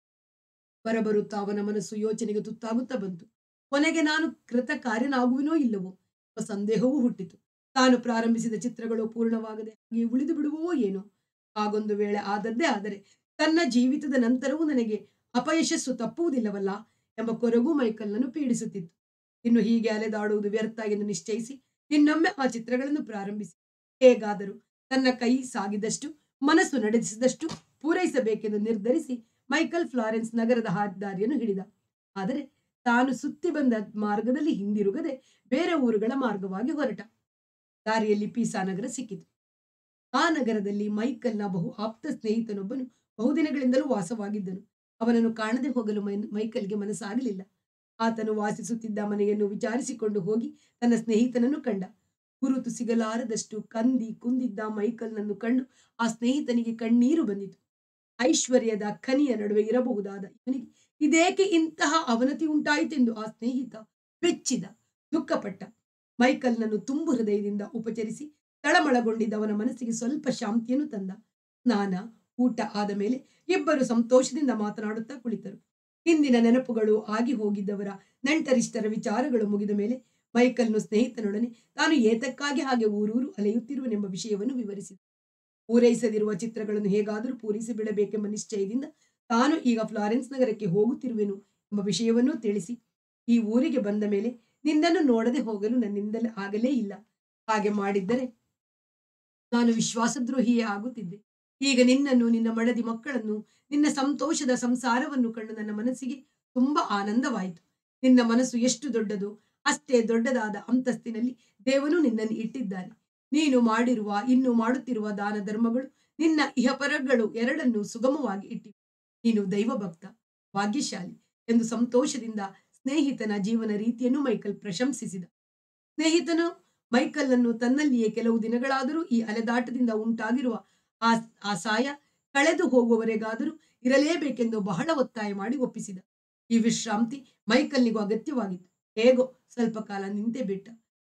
ಬರಬರುತ್ತಾ ಅವನ ಮನಸ್ಸು ಯೋಚನೆಗೆ ತುತ್ತಾಗುತ್ತಾ ಬಂತು ಕೊನೆಗೆ ನಾನು ಕೃತ ಕಾರ್ಯನಾಗುವಿನೋ ಇಲ್ಲವೋ ಎಂಬ ಸಂದೇಹವೂ ಹುಟ್ಟಿತು ತಾನು ಪ್ರಾರಂಭಿಸಿದ ಚಿತ್ರಗಳು ಪೂರ್ಣವಾಗದೆ ಹಾಗೆ ಉಳಿದು ಬಿಡುವವೋ ಏನೋ ಹಾಗೊಂದು ವೇಳೆ ಆದದ್ದೇ ಆದರೆ ತನ್ನ ಜೀವಿತದ ನಂತರವೂ ನನಗೆ ಅಪಯಶಸ್ಸು ತಪ್ಪುವುದಿಲ್ಲವಲ್ಲ ಎಂಬ ಕೊರಗು ಮೈಕಲ್ನನ್ನು ಪೀಡಿಸುತ್ತಿತ್ತು ಇನ್ನು ಹೀಗೆ ಅಲೆದಾಡುವುದು ವ್ಯರ್ಥ ಎಂದು ನಿಶ್ಚಯಿಸಿ ಇನ್ನೊಮ್ಮೆ ಆ ಚಿತ್ರಗಳನ್ನು ಪ್ರಾರಂಭಿಸಿ ಹೇಗಾದರೂ ತನ್ನ ಕೈ ಸಾಗಿದಷ್ಟು ಮನಸ್ಸು ನಡೆಸಿದಷ್ಟು ಪೂರೈಸಬೇಕೆಂದು ನಿರ್ಧರಿಸಿ ಮೈಕಲ್ ಫ್ಲಾರೆನ್ಸ್ ನಗರದ ಹಾದಿದಾರಿಯನ್ನು ಹಿಡಿದ ಆದರೆ ತಾನು ಸುತ್ತಿ ಬಂದ ಮಾರ್ಗದಲ್ಲಿ ಹಿಂದಿರುಗದೆ ಬೇರೆ ಊರುಗಳ ಮಾರ್ಗವಾಗಿ ಹೊರಟ ದಾರಿಯಲ್ಲಿ ಪೀಸಾ ನಗರ ಸಿಕ್ಕಿತು ಆ ನಗರದಲ್ಲಿ ಮೈಕಲ್ನ ಬಹು ಆಪ್ತ ಸ್ನೇಹಿತನೊಬ್ಬನು ಬಹುದಿನಗಳಿಂದಲೂ ವಾಸವಾಗಿದ್ದನು ಅವನನ್ನು ಕಾಣದೆ ಹೋಗಲು ಮೈ ಮೈಕಲ್ಗೆ ಮನಸ್ಸಾಗಲಿಲ್ಲ ಆತನು ವಾಸಿಸುತ್ತಿದ್ದ ಮನೆಯನ್ನು ವಿಚಾರಿಸಿಕೊಂಡು ಹೋಗಿ ತನ್ನ ಸ್ನೇಹಿತನನ್ನು ಕಂಡ ಗುರುತು ಸಿಗಲಾರದಷ್ಟು ಕಂದಿ ಕುಂದಿದ್ದ ಮೈಕಲ್ನನ್ನು ಕಂಡು ಆ ಸ್ನೇಹಿತನಿಗೆ ಕಣ್ಣೀರು ಬಂದಿತು ಐಶ್ವರ್ಯದ ಖನಿಯ ನಡುವೆ ಇರಬಹುದಾದ ಇವನಿಗೆ ಇದೇಕೆ ಇಂತಹ ಅವನತಿ ಉಂಟಾಯಿತೆಂದು ಆ ಸ್ನೇಹಿತ ಬೆಚ್ಚಿದ ದುಃಖಪಟ್ಟ ಮೈಕಲ್ನನ್ನು ತುಂಬು ಹೃದಯದಿಂದ ಉಪಚರಿಸಿ ತಳಮಳಗೊಂಡಿದ್ದ ಅವನ ಮನಸ್ಸಿಗೆ ಸ್ವಲ್ಪ ಶಾಂತಿಯನ್ನು ತಂದ ಸ್ನಾನ ಊಟ ಆದ ಮೇಲೆ ಇಬ್ಬರು ಸಂತೋಷದಿಂದ ಮಾತನಾಡುತ್ತಾ ಕುಳಿತರು ಹಿಂದಿನ ನೆನಪುಗಳು ಆಗಿ ಹೋಗಿದ್ದವರ ನೆಂಟರಿಷ್ಟರ ವಿಚಾರಗಳು ಮುಗಿದ ಮೇಲೆ ಮೈಕಲ್ನು ಸ್ನೇಹಿತನೊಡನೆ ತಾನು ಏತಕ್ಕಾಗಿ ಹಾಗೆ ಊರೂರು ಅಲೆಯುತ್ತಿರುವನೆಂಬ ವಿಷಯವನ್ನು ವಿವರಿಸಿದ ಪೂರೈಸದಿರುವ ಚಿತ್ರಗಳನ್ನು ಹೇಗಾದರೂ ಪೂರೈಸಿ ಬಿಡಬೇಕೆಂಬ ನಿಶ್ಚಯದಿಂದ ತಾನು ಈಗ ಫ್ಲಾರೆನ್ಸ್ ನಗರಕ್ಕೆ ಹೋಗುತ್ತಿರುವೆನು ಎಂಬ ವಿಷಯವನ್ನೂ ತಿಳಿಸಿ ಈ ಊರಿಗೆ ಬಂದ ಮೇಲೆ ನಿನ್ನನ್ನು ನೋಡದೆ ಹೋಗಲು ನನ್ನಿಂದಲೇ ಆಗಲೇ ಇಲ್ಲ ಹಾಗೆ ಮಾಡಿದ್ದರೆ ನಾನು ವಿಶ್ವಾಸದ್ರೋಹಿಯೇ ಆಗುತ್ತಿದ್ದೆ ಈಗ ನಿನ್ನನ್ನು ನಿನ್ನ ಮಡದಿ ಮಕ್ಕಳನ್ನು ನಿನ್ನ ಸಂತೋಷದ ಸಂಸಾರವನ್ನು ಕಂಡು ನನ್ನ ಮನಸ್ಸಿಗೆ ತುಂಬಾ ಆನಂದವಾಯಿತು ನಿನ್ನ ಮನಸ್ಸು ಎಷ್ಟು ದೊಡ್ಡದೋ ಅಷ್ಟೇ ದೊಡ್ಡದಾದ ಅಂತಸ್ತಿನಲ್ಲಿ ದೇವನು ನಿನ್ನನ್ನು ಇಟ್ಟಿದ್ದಾನೆ ನೀನು ಮಾಡಿರುವ ಇನ್ನು ಮಾಡುತ್ತಿರುವ ದಾನ ಧರ್ಮಗಳು ನಿನ್ನ ಇಹಪರಗಳು ಎರಡನ್ನೂ ಸುಗಮವಾಗಿ ಇಟ್ಟಿವೆ ನೀನು ದೈವಭಕ್ತ ಭಾಗ್ಯಶಾಲಿ ಎಂದು ಸಂತೋಷದಿಂದ ಸ್ನೇಹಿತನ ಜೀವನ ರೀತಿಯನ್ನು ಮೈಕಲ್ ಪ್ರಶಂಸಿಸಿದ ಸ್ನೇಹಿತನು ಮೈಕಲ್ನನ್ನು ತನ್ನಲ್ಲಿಯೇ ಕೆಲವು ದಿನಗಳಾದರೂ ಈ ಅಲೆದಾಟದಿಂದ ಉಂಟಾಗಿರುವ ಆ ಆಸಾಯ ಕಳೆದು ಹೋಗುವವರೆಗಾದರೂ ಇರಲೇಬೇಕೆಂದು ಬಹಳ ಒತ್ತಾಯ ಮಾಡಿ ಒಪ್ಪಿಸಿದ ಈ ವಿಶ್ರಾಂತಿ ಮೈಕಲ್ನಿಗೂ ಅಗತ್ಯವಾಗಿತ್ತು ಹೇಗೋ ಸ್ವಲ್ಪ ಕಾಲ ನಿಂತೇ ಬಿಟ್ಟ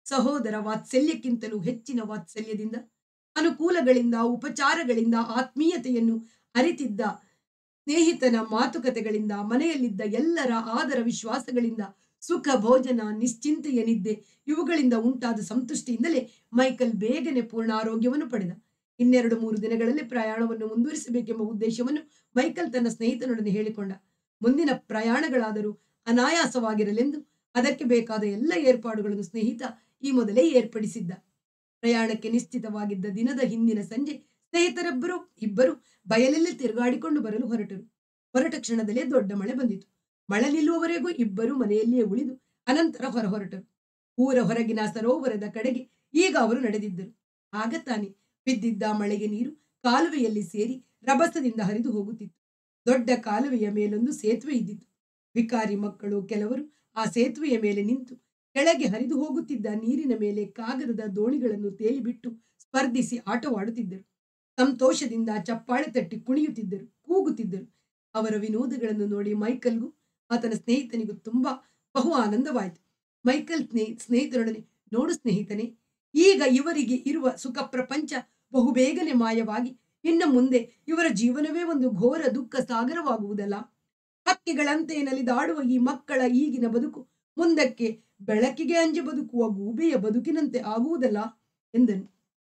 ಸಹೋದರ ವಾತ್ಸಲ್ಯಕ್ಕಿಂತಲೂ ಹೆಚ್ಚಿನ ವಾತ್ಸಲ್ಯದಿಂದ ಅನುಕೂಲಗಳಿಂದ ಉಪಚಾರಗಳಿಂದ ಆತ್ಮೀಯತೆಯನ್ನು ಅರಿತಿದ್ದ ಸ್ನೇಹಿತನ ಮಾತುಕತೆಗಳಿಂದ ಮನೆಯಲ್ಲಿದ್ದ ಎಲ್ಲರ ಆದರ ವಿಶ್ವಾಸಗಳಿಂದ ಸುಖ ಭೋಜನ ನಿಶ್ಚಿಂತೆಯ ನಿದ್ದೆ ಇವುಗಳಿಂದ ಉಂಟಾದ ಸಂತುಷ್ಟಿಯಿಂದಲೇ ಮೈಕಲ್ ಬೇಗನೆ ಪೂರ್ಣ ಆರೋಗ್ಯವನ್ನು ಪಡೆದ ಇನ್ನೆರಡು ಮೂರು ದಿನಗಳಲ್ಲಿ ಪ್ರಯಾಣವನ್ನು ಮುಂದುವರಿಸಬೇಕೆಂಬ ಉದ್ದೇಶವನ್ನು ಮೈಕಲ್ ತನ್ನ ಸ್ನೇಹಿತನೊಡನೆ ಹೇಳಿಕೊಂಡ ಮುಂದಿನ ಪ್ರಯಾಣಗಳಾದರೂ ಅನಾಯಾಸವಾಗಿರಲೆಂದು ಅದಕ್ಕೆ ಬೇಕಾದ ಎಲ್ಲ ಏರ್ಪಾಡುಗಳನ್ನು ಸ್ನೇಹಿತ ಈ ಮೊದಲೇ ಏರ್ಪಡಿಸಿದ್ದ ಪ್ರಯಾಣಕ್ಕೆ ನಿಶ್ಚಿತವಾಗಿದ್ದ ದಿನದ ಹಿಂದಿನ ಸಂಜೆ ಸ್ನೇಹಿತರೊಬ್ಬರು ಇಬ್ಬರು ಬಯಲಲ್ಲಿ ತಿರುಗಾಡಿಕೊಂಡು ಬರಲು ಹೊರಟರು ಹೊರಟ ಕ್ಷಣದಲ್ಲೇ ದೊಡ್ಡ ಮಳೆ ಬಂದಿತು ಮಳೆ ನಿಲ್ಲುವವರೆಗೂ ಇಬ್ಬರು ಮನೆಯಲ್ಲಿಯೇ ಉಳಿದು ಅನಂತರ ಹೊರ ಹೊರಟರು ಊರ ಹೊರಗಿನ ಸರೋವರದ ಕಡೆಗೆ ಈಗ ಅವರು ನಡೆದಿದ್ದರು ಆಗ ತಾನೆ ಬಿದ್ದಿದ್ದ ಮಳೆಗೆ ನೀರು ಕಾಲುವೆಯಲ್ಲಿ ಸೇರಿ ರಭಸದಿಂದ ಹರಿದು ಹೋಗುತ್ತಿತ್ತು ದೊಡ್ಡ ಕಾಲುವೆಯ ಮೇಲೊಂದು ಸೇತುವೆ ಇದ್ದಿತು ವಿಕಾರಿ ಮಕ್ಕಳು ಕೆಲವರು ಆ ಸೇತುವೆಯ ಮೇಲೆ ನಿಂತು ಕೆಳಗೆ ಹರಿದು ಹೋಗುತ್ತಿದ್ದ ನೀರಿನ ಮೇಲೆ ಕಾಗದದ ದೋಣಿಗಳನ್ನು ತೇಲಿಬಿಟ್ಟು ಸ್ಪರ್ಧಿಸಿ ಆಟವಾಡುತ್ತಿದ್ದರು ಸಂತೋಷದಿಂದ ಚಪ್ಪಾಳೆ ತಟ್ಟಿ ಕುಣಿಯುತ್ತಿದ್ದರು ಕೂಗುತ್ತಿದ್ದರು ಅವರ ವಿನೋದಗಳನ್ನು ನೋಡಿ ಮೈಕಲ್ಗೂ ಆತನ ಸ್ನೇಹಿತನಿಗೂ ತುಂಬಾ ಬಹು ಆನಂದವಾಯಿತು ಮೈಕಲ್ ಸ್ನೇಹಿ ಸ್ನೇಹಿತರೊಡನೆ ನೋಡು ಸ್ನೇಹಿತನೇ ಈಗ ಇವರಿಗೆ ಇರುವ ಸುಖ ಪ್ರಪಂಚ ಬಹುಬೇಗನೆ ಮಾಯವಾಗಿ ಇನ್ನು ಮುಂದೆ ಇವರ ಜೀವನವೇ ಒಂದು ಘೋರ ದುಃಖ ಸಾಗರವಾಗುವುದಲ್ಲ ಹಕ್ಕಿಗಳಂತೆ ನಲಿದಾಡುವ ಈ ಮಕ್ಕಳ ಈಗಿನ ಬದುಕು ಮುಂದಕ್ಕೆ ಬೆಳಕಿಗೆ ಅಂಜಿ ಬದುಕುವ ಗೂಬೆಯ ಬದುಕಿನಂತೆ ಆಗುವುದಲ್ಲ ಎಂದನು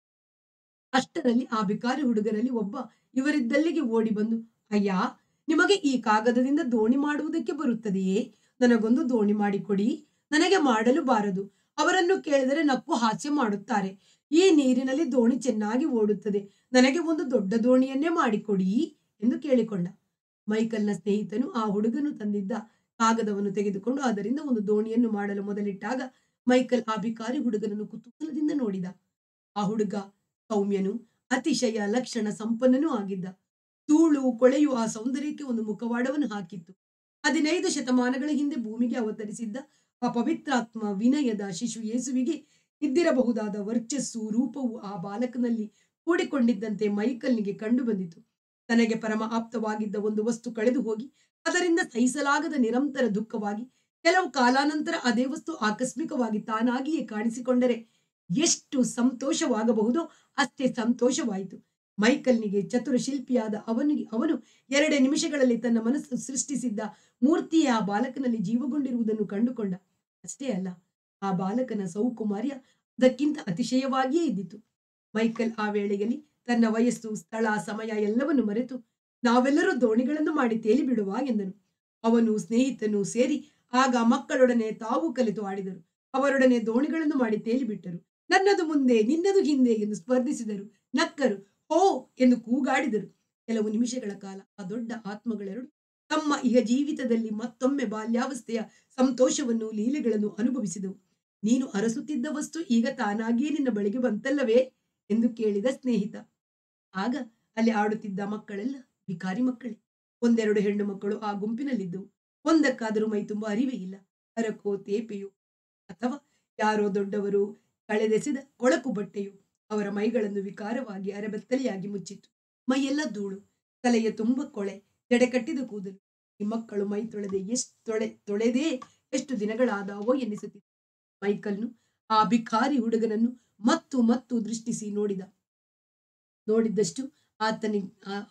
ಅಷ್ಟರಲ್ಲಿ ಆ ಬಿಕಾರಿ ಹುಡುಗರಲ್ಲಿ ಒಬ್ಬ ಇವರಿದ್ದಲ್ಲಿಗೆ ಓಡಿ ಬಂದು ಅಯ್ಯ ನಿಮಗೆ ಈ ಕಾಗದದಿಂದ ದೋಣಿ ಮಾಡುವುದಕ್ಕೆ ಬರುತ್ತದೆಯೇ ನನಗೊಂದು ದೋಣಿ ಮಾಡಿಕೊಡಿ ನನಗೆ ಮಾಡಲು ಬಾರದು ಅವರನ್ನು ಕೇಳಿದರೆ ನಕ್ಕು ಹಾಸ್ಯ ಮಾಡುತ್ತಾರೆ ಈ ನೀರಿನಲ್ಲಿ ದೋಣಿ ಚೆನ್ನಾಗಿ ಓಡುತ್ತದೆ ನನಗೆ ಒಂದು ದೊಡ್ಡ ದೋಣಿಯನ್ನೇ ಮಾಡಿಕೊಡಿ ಎಂದು ಕೇಳಿಕೊಂಡ ಮೈಕಲ್ನ ಸ್ನೇಹಿತನು ಆ ಹುಡುಗನು ತಂದಿದ್ದ ಕಾಗದವನ್ನು ತೆಗೆದುಕೊಂಡು ಅದರಿಂದ ಒಂದು ದೋಣಿಯನ್ನು ಮಾಡಲು ಮೊದಲಿಟ್ಟಾಗ ಮೈಕಲ್ ಆ ಬಿಕಾರಿ ಹುಡುಗನನ್ನು ಕುತೂಹಲದಿಂದ ನೋಡಿದ ಆ ಹುಡುಗ ಸೌಮ್ಯನು ಅತಿಶಯ ಲಕ್ಷಣ ಸಂಪನ್ನನೂ ಆಗಿದ್ದ ಧೂಳು ಕೊಳೆಯು ಆ ಸೌಂದರ್ಯಕ್ಕೆ ಒಂದು ಮುಖವಾಡವನ್ನು ಹಾಕಿತ್ತು ಹದಿನೈದು ಶತಮಾನಗಳ ಹಿಂದೆ ಭೂಮಿಗೆ ಅವತರಿಸಿದ್ದ ಆ ಪವಿತ್ರಾತ್ಮ ವಿನಯದ ಶಿಶು ಯೇಸುವಿಗೆ ಇದ್ದಿರಬಹುದಾದ ವರ್ಚಸ್ಸು ರೂಪವು ಆ ಬಾಲಕನಲ್ಲಿ ಕೂಡಿಕೊಂಡಿದ್ದಂತೆ ಮೈಕಲ್ನಿಗೆ ಕಂಡು ಬಂದಿತು ತನಗೆ ಪರಮ ಆಪ್ತವಾಗಿದ್ದ ಒಂದು ವಸ್ತು ಕಳೆದು ಹೋಗಿ ಅದರಿಂದ ಸಹಿಸಲಾಗದ ನಿರಂತರ ದುಃಖವಾಗಿ ಕೆಲವು ಕಾಲಾನಂತರ ಅದೇ ವಸ್ತು ಆಕಸ್ಮಿಕವಾಗಿ ತಾನಾಗಿಯೇ ಕಾಣಿಸಿಕೊಂಡರೆ ಎಷ್ಟು ಸಂತೋಷವಾಗಬಹುದೋ ಅಷ್ಟೇ ಸಂತೋಷವಾಯಿತು ಮೈಕಲ್ನಿಗೆ ಚತುರ ಶಿಲ್ಪಿಯಾದ ಅವನಿಗೆ ಅವನು ಎರಡೇ ನಿಮಿಷಗಳಲ್ಲಿ ತನ್ನ ಮನಸ್ಸು ಸೃಷ್ಟಿಸಿದ್ದ ಮೂರ್ತಿಯ ಆ ಬಾಲಕನಲ್ಲಿ ಜೀವಗೊಂಡಿರುವುದನ್ನು ಕಂಡುಕೊಂಡ ಅಷ್ಟೇ ಅಲ್ಲ ಆ ಬಾಲಕನ ಸೌಕುಮಾರ್ಯ ಅದಕ್ಕಿಂತ ಅತಿಶಯವಾಗಿಯೇ ಇದ್ದಿತು ಮೈಕಲ್ ಆ ವೇಳೆಯಲ್ಲಿ ತನ್ನ ವಯಸ್ಸು ಸ್ಥಳ ಸಮಯ ಎಲ್ಲವನ್ನು ಮರೆತು ನಾವೆಲ್ಲರೂ ದೋಣಿಗಳನ್ನು ಮಾಡಿ ತೇಲಿ ಬಿಡುವ ಎಂದನು ಅವನು ಸ್ನೇಹಿತನು ಸೇರಿ ಆಗ ಮಕ್ಕಳೊಡನೆ ತಾವು ಕಲಿತು ಆಡಿದರು ಅವರೊಡನೆ ದೋಣಿಗಳನ್ನು ಮಾಡಿ ತೇಲಿ ಬಿಟ್ಟರು ನನ್ನದು ಮುಂದೆ ನಿನ್ನದು ಹಿಂದೆ ಎಂದು ಸ್ಪರ್ಧಿಸಿದರು ನಕ್ಕರು ಹೋ ಎಂದು ಕೂಗಾಡಿದರು ಕೆಲವು ನಿಮಿಷಗಳ ಕಾಲ ಆ ದೊಡ್ಡ ಆತ್ಮಗಳೆರಡು ತಮ್ಮ ಇಹ ಜೀವಿತದಲ್ಲಿ ಮತ್ತೊಮ್ಮೆ ಬಾಲ್ಯಾವಸ್ಥೆಯ ಸಂತೋಷವನ್ನು ಲೀಲೆಗಳನ್ನು ಅನುಭವಿಸಿದವು ನೀನು ಅರಸುತ್ತಿದ್ದ ವಸ್ತು ಈಗ ತಾನಾಗಿಯೇ ನಿನ್ನ ಬಳಿಗೆ ಬಂತಲ್ಲವೇ ಎಂದು ಕೇಳಿದ ಸ್ನೇಹಿತ ಆಗ ಅಲ್ಲಿ ಆಡುತ್ತಿದ್ದ ಮಕ್ಕಳೆಲ್ಲ ವಿಕಾರಿ ಮಕ್ಕಳೇ ಒಂದೆರಡು ಹೆಣ್ಣು ಮಕ್ಕಳು ಆ ಗುಂಪಿನಲ್ಲಿದ್ದವು ಒಂದಕ್ಕಾದರೂ ಮೈ ತುಂಬ ಅರಿವೇ ಇಲ್ಲ ಹರಕೋ ತೇಪೆಯೋ ಅಥವಾ ಯಾರೋ ದೊಡ್ಡವರು ಕಳೆದೆಸೆದ ಕೊಳಕು ಬಟ್ಟೆಯು ಅವರ ಮೈಗಳನ್ನು ವಿಕಾರವಾಗಿ ಅರೆಬೆತ್ತಲೆಯಾಗಿ ಮುಚ್ಚಿತ್ತು ಮೈಯೆಲ್ಲ ಧೂಳು ತಲೆಯ ತುಂಬ ಕೊಳೆ ಜಡೆ ಕಟ್ಟಿದ ಕೂದಲು ಈ ಮಕ್ಕಳು ಮೈ ತೊಳೆದೆ ಎಷ್ಟು ತೊಳೆ ತೊಳೆದೇ ಎಷ್ಟು ದಿನಗಳಾದವೋ ಎನ್ನಿಸುತ್ತಿತ್ತು ಮೈಕಲ್ನು ಆ ಬಿಕಾರಿ ಹುಡುಗನನ್ನು ಮತ್ತು ಮತ್ತು ದೃಷ್ಟಿಸಿ ನೋಡಿದ ನೋಡಿದ್ದಷ್ಟು ಆತನಿಗೆ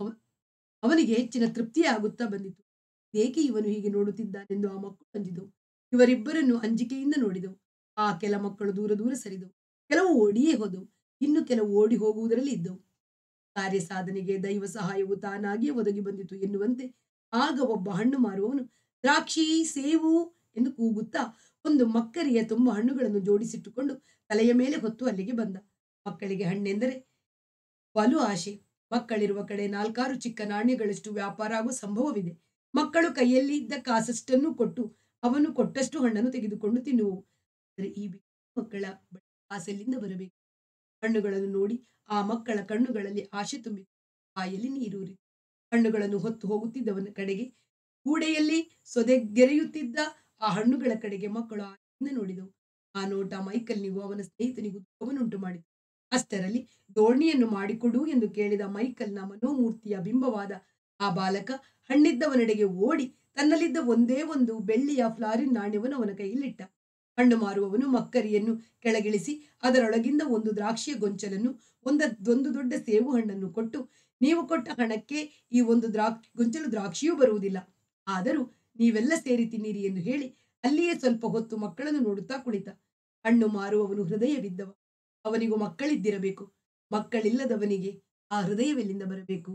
ಅವನಿಗೆ ಹೆಚ್ಚಿನ ತೃಪ್ತಿಯೇ ಆಗುತ್ತಾ ಬಂದಿತು ಏಕೆ ಇವನು ಹೀಗೆ ನೋಡುತ್ತಿದ್ದಾನೆಂದು ಆ ಮಕ್ಕಳು ಅಂಜಿದವು ಇವರಿಬ್ಬರನ್ನು ಅಂಜಿಕೆಯಿಂದ ನೋಡಿದವು ಆ ಕೆಲ ಮಕ್ಕಳು ದೂರ ದೂರ ಸರಿದವು ಕೆಲವು ಓಡಿಯೇ ಹೋದವು ಇನ್ನು ಕೆಲವು ಓಡಿ ಹೋಗುವುದರಲ್ಲಿ ಇದ್ದವು ಕಾರ್ಯ ಸಾಧನೆಗೆ ದೈವ ಸಹಾಯವು ತಾನಾಗಿಯೇ ಒದಗಿ ಬಂದಿತು ಎನ್ನುವಂತೆ ಆಗ ಒಬ್ಬ ಹಣ್ಣು ಮಾರುವವನು ದ್ರಾಕ್ಷಿ ಸೇವು ಎಂದು ಕೂಗುತ್ತಾ ಒಂದು ಮಕ್ಕರಿಯ ತುಂಬ ಹಣ್ಣುಗಳನ್ನು ಜೋಡಿಸಿಟ್ಟುಕೊಂಡು ತಲೆಯ ಮೇಲೆ ಹೊತ್ತು ಅಲ್ಲಿಗೆ ಬಂದ ಮಕ್ಕಳಿಗೆ ಹಣ್ಣೆಂದರೆ ಬಲು ಆಶೆ ಮಕ್ಕಳಿರುವ ಕಡೆ ನಾಲ್ಕಾರು ಚಿಕ್ಕ ನಾಣ್ಯಗಳಷ್ಟು ವ್ಯಾಪಾರ ಆಗುವ ಸಂಭವವಿದೆ ಮಕ್ಕಳು ಕೈಯಲ್ಲಿ ಇದ್ದ ಕಾಸಷ್ಟನ್ನು ಕೊಟ್ಟು ಅವನು ಕೊಟ್ಟಷ್ಟು ಹಣ್ಣನ್ನು ತೆಗೆದುಕೊಂಡು ತಿನ್ನುವವು ಆದರೆ ಈ ಮಕ್ಕಳ ಆಸೆಯಲ್ಲಿಂದ ಬರಬೇಕು ಹಣ್ಣುಗಳನ್ನು ನೋಡಿ ಆ ಮಕ್ಕಳ ಕಣ್ಣುಗಳಲ್ಲಿ ಆಶೆ ತುಂಬಿತು ಬಾಯಲ್ಲಿ ನೀರೂರಿ ಹಣ್ಣುಗಳನ್ನು ಹೊತ್ತು ಹೋಗುತ್ತಿದ್ದವನ ಕಡೆಗೆ ಗೂಡೆಯಲ್ಲಿ ಸೊದೆಗೆರೆಯುತ್ತಿದ್ದ ಆ ಹಣ್ಣುಗಳ ಕಡೆಗೆ ಮಕ್ಕಳು ಆಶೆಯಿಂದ ನೋಡಿದವು ಆ ನೋಟ ಮೈಕಲ್ನಿಗೂ ಅವನ ಸ್ನೇಹಿತನಿಗೂ ದುಃಖವನ್ನುಂಟು ಮಾಡಿತು ಅಷ್ಟರಲ್ಲಿ ದೋಣಿಯನ್ನು ಮಾಡಿಕೊಡು ಎಂದು ಕೇಳಿದ ಮೈಕಲ್ನ ಮನೋಮೂರ್ತಿಯ ಬಿಂಬವಾದ ಆ ಬಾಲಕ ಹಣ್ಣಿದ್ದವನೆಡೆಗೆ ಓಡಿ ತನ್ನಲ್ಲಿದ್ದ ಒಂದೇ ಒಂದು ಬೆಳ್ಳಿಯ ಫ್ಲಾರಿನ್ ನಾಣ್ಯವನ್ನು ಅವನ ಕೈಯಲ್ಲಿಟ್ಟ ಹಣ್ಣು ಮಾರುವವನು ಮಕ್ಕರಿಯನ್ನು ಕೆಳಗಿಳಿಸಿ ಅದರೊಳಗಿಂದ ಒಂದು ದ್ರಾಕ್ಷಿಯ ಗೊಂಚಲನ್ನು ಒಂದ ಒಂದು ದೊಡ್ಡ ಸೇಬು ಹಣ್ಣನ್ನು ಕೊಟ್ಟು ನೀವು ಕೊಟ್ಟ ಹಣಕ್ಕೆ ಈ ಒಂದು ದ್ರಾಕ್ಷಿ ಗೊಂಚಲು ದ್ರಾಕ್ಷಿಯೂ ಬರುವುದಿಲ್ಲ ಆದರೂ ನೀವೆಲ್ಲ ಸೇರಿ ತಿನ್ನಿರಿ ಎಂದು ಹೇಳಿ ಅಲ್ಲಿಯೇ ಸ್ವಲ್ಪ ಹೊತ್ತು ಮಕ್ಕಳನ್ನು ನೋಡುತ್ತಾ ಕುಳಿತ ಹಣ್ಣು ಮಾರುವವನು ಹೃದಯವಿದ್ದವ ಅವನಿಗೂ ಮಕ್ಕಳಿದ್ದಿರಬೇಕು ಮಕ್ಕಳಿಲ್ಲದವನಿಗೆ ಆ ಹೃದಯವೆಲ್ಲಿಂದ ಬರಬೇಕು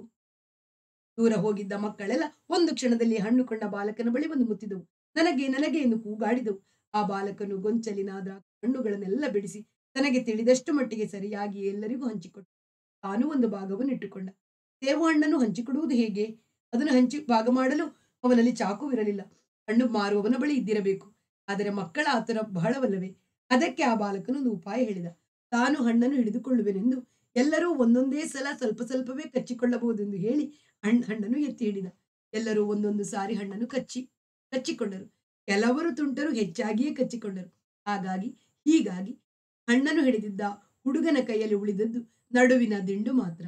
ದೂರ ಹೋಗಿದ್ದ ಮಕ್ಕಳೆಲ್ಲ ಒಂದು ಕ್ಷಣದಲ್ಲಿ ಹಣ್ಣು ಕೊಂಡ ಬಾಲಕನ ಬಳಿ ಬಂದು ಮುತ್ತಿದವು ನನಗೆ ನನಗೆ ಎಂದು ಕೂಗಾಡಿದವು ಆ ಬಾಲಕನು ಗೊಂಚಲಿನ ದ್ರಾಕ್ಷಿ ಹಣ್ಣುಗಳನ್ನೆಲ್ಲ ಬಿಡಿಸಿ ತನಗೆ ತಿಳಿದಷ್ಟು ಮಟ್ಟಿಗೆ ಸರಿಯಾಗಿ ಎಲ್ಲರಿಗೂ ಹಂಚಿಕೊಟ್ಟ ತಾನು ಒಂದು ಭಾಗವನ್ನು ಇಟ್ಟುಕೊಂಡ ಸೇವು ಹಣ್ಣನ್ನು ಹಂಚಿಕೊಡುವುದು ಹೇಗೆ ಅದನ್ನು ಹಂಚಿ ಭಾಗ ಮಾಡಲು ಅವನಲ್ಲಿ ಚಾಕುವಿರಲಿಲ್ಲ ಹಣ್ಣು ಮಾರುವವನ ಬಳಿ ಇದ್ದಿರಬೇಕು ಆದರೆ ಮಕ್ಕಳ ಆತರ ಬಹಳವಲ್ಲವೇ ಅದಕ್ಕೆ ಆ ಬಾಲಕನೊಂದು ಉಪಾಯ ಹೇಳಿದ ತಾನು ಹಣ್ಣನ್ನು ಹಿಡಿದುಕೊಳ್ಳುವೆನೆಂದು ಎಲ್ಲರೂ ಒಂದೊಂದೇ ಸಲ ಸ್ವಲ್ಪ ಸ್ವಲ್ಪವೇ ಕಚ್ಚಿಕೊಳ್ಳಬಹುದೆಂದು ಹೇಳಿ ಹಣ್ಣು ಹಣ್ಣನ್ನು ಎತ್ತಿ ಹಿಡಿದ ಎಲ್ಲರೂ ಒಂದೊಂದು ಸಾರಿ ಹಣ್ಣನ್ನು ಕಚ್ಚಿ ಕಚ್ಚಿಕೊಂಡರು ಕೆಲವರು ತುಂಟರು ಹೆಚ್ಚಾಗಿಯೇ ಕಚ್ಚಿಕೊಂಡರು ಹಾಗಾಗಿ ಹೀಗಾಗಿ ಹಣ್ಣನ್ನು ಹಿಡಿದಿದ್ದ ಹುಡುಗನ ಕೈಯಲ್ಲಿ ಉಳಿದದ್ದು ನಡುವಿನ ದಿಂಡು ಮಾತ್ರ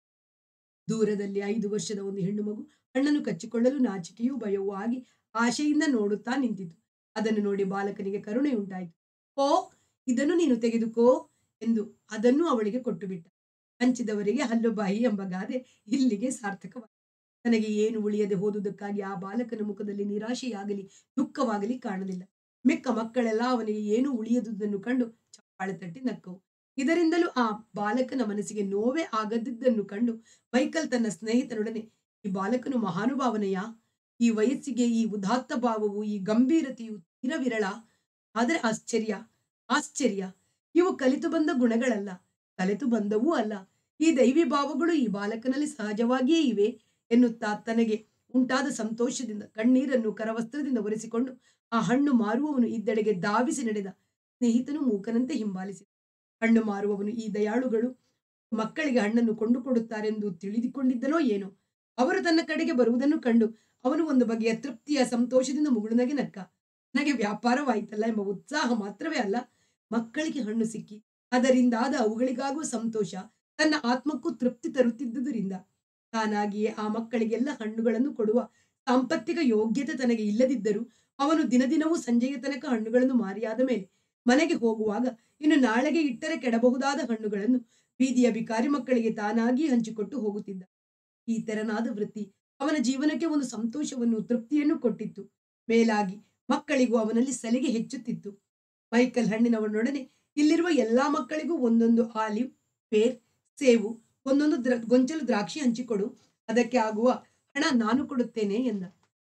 ದೂರದಲ್ಲಿ ಐದು ವರ್ಷದ ಒಂದು ಹೆಣ್ಣು ಮಗು ಹಣ್ಣನ್ನು ಕಚ್ಚಿಕೊಳ್ಳಲು ನಾಚಿಕೆಯೂ ಭಯವೂ ಆಗಿ ಆಶೆಯಿಂದ ನೋಡುತ್ತಾ ನಿಂತಿತು ಅದನ್ನು ನೋಡಿ ಬಾಲಕನಿಗೆ ಕರುಣೆ ಉಂಟಾಯಿತು ಓ ಇದನ್ನು ನೀನು ತೆಗೆದುಕೋ ಎಂದು ಅದನ್ನು ಅವಳಿಗೆ ಕೊಟ್ಟು ಬಿಟ್ಟ ಹಂಚಿದವರಿಗೆ ಹಲ್ಲು ಬಾಯಿ ಎಂಬ ಗಾದೆ ಇಲ್ಲಿಗೆ ಸಾರ್ಥಕವಾಯಿತು ತನಗೆ ಏನು ಉಳಿಯದೆ ಹೋದುದಕ್ಕಾಗಿ ಆ ಬಾಲಕನ ಮುಖದಲ್ಲಿ ನಿರಾಶೆಯಾಗಲಿ ದುಃಖವಾಗಲಿ ಕಾಣಲಿಲ್ಲ ಮಿಕ್ಕ ಮಕ್ಕಳೆಲ್ಲ ಅವನಿಗೆ ಏನು ಉಳಿಯದುದನ್ನು ಕಂಡು ಚಪ್ಪಾಳೆ ತಟ್ಟಿ ನಕ್ಕವು ಇದರಿಂದಲೂ ಆ ಬಾಲಕನ ಮನಸ್ಸಿಗೆ ನೋವೇ ಆಗದಿದ್ದನ್ನು ಕಂಡು ಮೈಕಲ್ ತನ್ನ ಸ್ನೇಹಿತರೊಡನೆ ಈ ಬಾಲಕನು ಮಹಾನುಭಾವನೆಯಾ ಈ ವಯಸ್ಸಿಗೆ ಈ ಉದಾತ್ತ ಭಾವವು ಈ ಗಂಭೀರತೆಯು ತೀರ ವಿರಳ ಆದರೆ ಆಶ್ಚರ್ಯ ಆಶ್ಚರ್ಯ ಇವು ಕಲಿತು ಬಂದ ಗುಣಗಳಲ್ಲ ಕಲಿತು ಬಂದವೂ ಅಲ್ಲ ಈ ದೈವಿ ಭಾವಗಳು ಈ ಬಾಲಕನಲ್ಲಿ ಸಹಜವಾಗಿಯೇ ಇವೆ ಎನ್ನುತ್ತಾ ತನಗೆ ಉಂಟಾದ ಸಂತೋಷದಿಂದ ಕಣ್ಣೀರನ್ನು ಕರವಸ್ತ್ರದಿಂದ ಒರೆಸಿಕೊಂಡು ಆ ಹಣ್ಣು ಮಾರುವವನು ಇದ್ದೆಡೆಗೆ ಧಾವಿಸಿ ನಡೆದ ಸ್ನೇಹಿತನು ಮೂಕನಂತೆ ಹಿಂಬಾಲಿಸಿದ ಹಣ್ಣು ಮಾರುವವನು ಈ ದಯಾಳುಗಳು ಮಕ್ಕಳಿಗೆ ಹಣ್ಣನ್ನು ಕೊಂಡುಕೊಡುತ್ತಾರೆಂದು ತಿಳಿದುಕೊಂಡಿದ್ದನೋ ಏನೋ ಅವರು ತನ್ನ ಕಡೆಗೆ ಬರುವುದನ್ನು ಕಂಡು ಅವನು ಒಂದು ಬಗೆಯ ತೃಪ್ತಿಯ ಸಂತೋಷದಿಂದ ಮುಗುಳುನಗೆ ನಕ್ಕ ನನಗೆ ವ್ಯಾಪಾರವಾಯಿತಲ್ಲ ಎಂಬ ಉತ್ಸಾಹ ಮಾತ್ರವೇ ಅಲ್ಲ ಮಕ್ಕಳಿಗೆ ಹಣ್ಣು ಸಿಕ್ಕಿ ಅದರಿಂದಾದ ಅವುಗಳಿಗಾಗುವ ಸಂತೋಷ ತನ್ನ ಆತ್ಮಕ್ಕೂ ತೃಪ್ತಿ ತರುತ್ತಿದ್ದುದರಿಂದ ತಾನಾಗಿಯೇ ಆ ಮಕ್ಕಳಿಗೆಲ್ಲ ಹಣ್ಣುಗಳನ್ನು ಕೊಡುವ ಸಾಂಪತ್ತಿಕ ಯೋಗ್ಯತೆ ತನಗೆ ಇಲ್ಲದಿದ್ದರೂ ಅವನು ದಿನದಿನವೂ ಸಂಜೆಯ ತನಕ ಹಣ್ಣುಗಳನ್ನು ಮಾರಿಯಾದ ಮೇಲೆ ಮನೆಗೆ ಹೋಗುವಾಗ ಇನ್ನು ನಾಳೆಗೆ ಇಟ್ಟರೆ ಕೆಡಬಹುದಾದ ಹಣ್ಣುಗಳನ್ನು ಬೀದಿಯ ಬಿಕಾರಿ ಮಕ್ಕಳಿಗೆ ತಾನಾಗಿ ಹಂಚಿಕೊಟ್ಟು ಹೋಗುತ್ತಿದ್ದ ಈ ತೆರನಾದ ವೃತ್ತಿ ಅವನ ಜೀವನಕ್ಕೆ ಒಂದು ಸಂತೋಷವನ್ನು ತೃಪ್ತಿಯನ್ನು ಕೊಟ್ಟಿತ್ತು ಮೇಲಾಗಿ ಮಕ್ಕಳಿಗೂ ಅವನಲ್ಲಿ ಸಲಿಗೆ ಹೆಚ್ಚುತ್ತಿತ್ತು ಮೈಕಲ್ ಹಣ್ಣಿನವನೊಡನೆ ಇಲ್ಲಿರುವ ಎಲ್ಲಾ ಮಕ್ಕಳಿಗೂ ಒಂದೊಂದು ಆಲಿವ್ ಪೇರ್ ಸೇವು ಒಂದೊಂದು ದ್ರ ಗೊಂಚಲು ದ್ರಾಕ್ಷಿ ಹಂಚಿಕೊಡು ಅದಕ್ಕೆ ಆಗುವ ಹಣ ನಾನು ಕೊಡುತ್ತೇನೆ ಎಂದ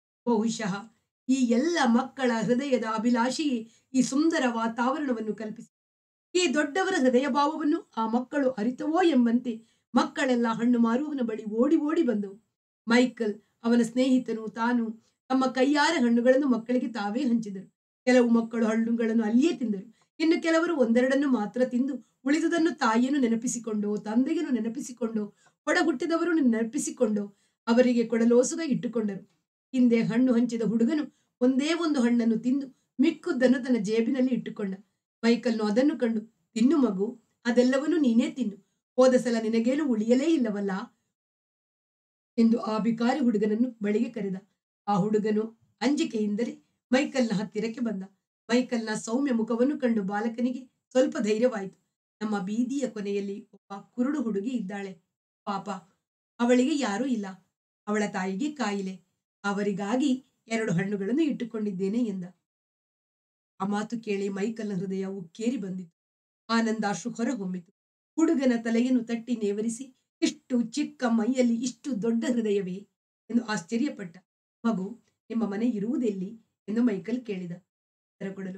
ಬಹುಶಃ ಈ ಎಲ್ಲ ಮಕ್ಕಳ ಹೃದಯದ ಅಭಿಲಾಷೆಯೇ ಈ ಸುಂದರ ವಾತಾವರಣವನ್ನು ಕಲ್ಪಿಸಿ ಈ ದೊಡ್ಡವರ ಹೃದಯ ಭಾವವನ್ನು ಆ ಮಕ್ಕಳು ಅರಿತವೋ ಎಂಬಂತೆ ಮಕ್ಕಳೆಲ್ಲ ಹಣ್ಣು ಮಾರುವವನ ಬಳಿ ಓಡಿ ಓಡಿ ಬಂದವು ಮೈಕಲ್ ಅವನ ಸ್ನೇಹಿತನು ತಾನು ತಮ್ಮ ಕೈಯಾರ ಹಣ್ಣುಗಳನ್ನು ಮಕ್ಕಳಿಗೆ ತಾವೇ ಹಂಚಿದರು ಕೆಲವು ಮಕ್ಕಳು ಹಣ್ಣುಗಳನ್ನು ಅಲ್ಲಿಯೇ ತಿಂದರು ಇನ್ನು ಕೆಲವರು ಒಂದೆರಡನ್ನು ಮಾತ್ರ ತಿಂದು ಉಳಿದುದನ್ನು ತಾಯಿಯನ್ನು ನೆನಪಿಸಿಕೊಂಡು ತಂದೆಯನ್ನು ನೆನಪಿಸಿಕೊಂಡು ಒಡ ಹುಟ್ಟಿದವರು ನೆನಪಿಸಿಕೊಂಡು ಅವರಿಗೆ ಕೊಡಲೋಸುಗ ಇಟ್ಟುಕೊಂಡರು ಹಿಂದೆ ಹಣ್ಣು ಹಂಚಿದ ಹುಡುಗನು ಒಂದೇ ಒಂದು ಹಣ್ಣನ್ನು ತಿಂದು ಮಿಕ್ಕುದನ್ನು ತನ್ನ ಜೇಬಿನಲ್ಲಿ ಇಟ್ಟುಕೊಂಡ ಮೈಕಲ್ನು ಅದನ್ನು ಕಂಡು ತಿನ್ನು ಮಗು ಅದೆಲ್ಲವನ್ನೂ ನೀನೇ ತಿನ್ನು ಹೋದ ಸಲ ನಿನಗೇನು ಉಳಿಯಲೇ ಇಲ್ಲವಲ್ಲ ಎಂದು ಆ ಬಿಕಾರಿ ಹುಡುಗನನ್ನು ಬಳಿಗೆ ಕರೆದ ಆ ಹುಡುಗನು ಅಂಜಿಕೆಯಿಂದಲೇ ಮೈಕಲ್ನ ಹತ್ತಿರಕ್ಕೆ ಬಂದ ಮೈಕಲ್ನ ಸೌಮ್ಯ ಮುಖವನ್ನು ಕಂಡು ಬಾಲಕನಿಗೆ ಸ್ವಲ್ಪ ಧೈರ್ಯವಾಯಿತು ನಮ್ಮ ಬೀದಿಯ ಕೊನೆಯಲ್ಲಿ ಒಬ್ಬ ಕುರುಡು ಹುಡುಗಿ ಇದ್ದಾಳೆ ಪಾಪ ಅವಳಿಗೆ ಯಾರೂ ಇಲ್ಲ ಅವಳ ತಾಯಿಗೆ ಕಾಯಿಲೆ ಅವರಿಗಾಗಿ ಎರಡು ಹಣ್ಣುಗಳನ್ನು ಇಟ್ಟುಕೊಂಡಿದ್ದೇನೆ ಎಂದ ಆ ಮಾತು ಕೇಳಿ ಮೈಕಲ್ನ ಹೃದಯ ಉಕ್ಕೇರಿ ಬಂದಿತು ಆನಂದಾಶ್ರು ಹೊರಹೊಮ್ಮಿತು ಹುಡುಗನ ತಲೆಯನ್ನು ತಟ್ಟಿ ನೇವರಿಸಿ ಇಷ್ಟು ಚಿಕ್ಕ ಮೈಯಲ್ಲಿ ಇಷ್ಟು ದೊಡ್ಡ ಹೃದಯವೇ ಎಂದು ಆಶ್ಚರ್ಯಪಟ್ಟ ಮಗು ನಿಮ್ಮ ಮನೆ ಇರುವುದೆಲ್ಲಿ ಎಂದು ಮೈಕಲ್ ಕೇಳಿದ ಉತ್ತರ ಕೊಡಲು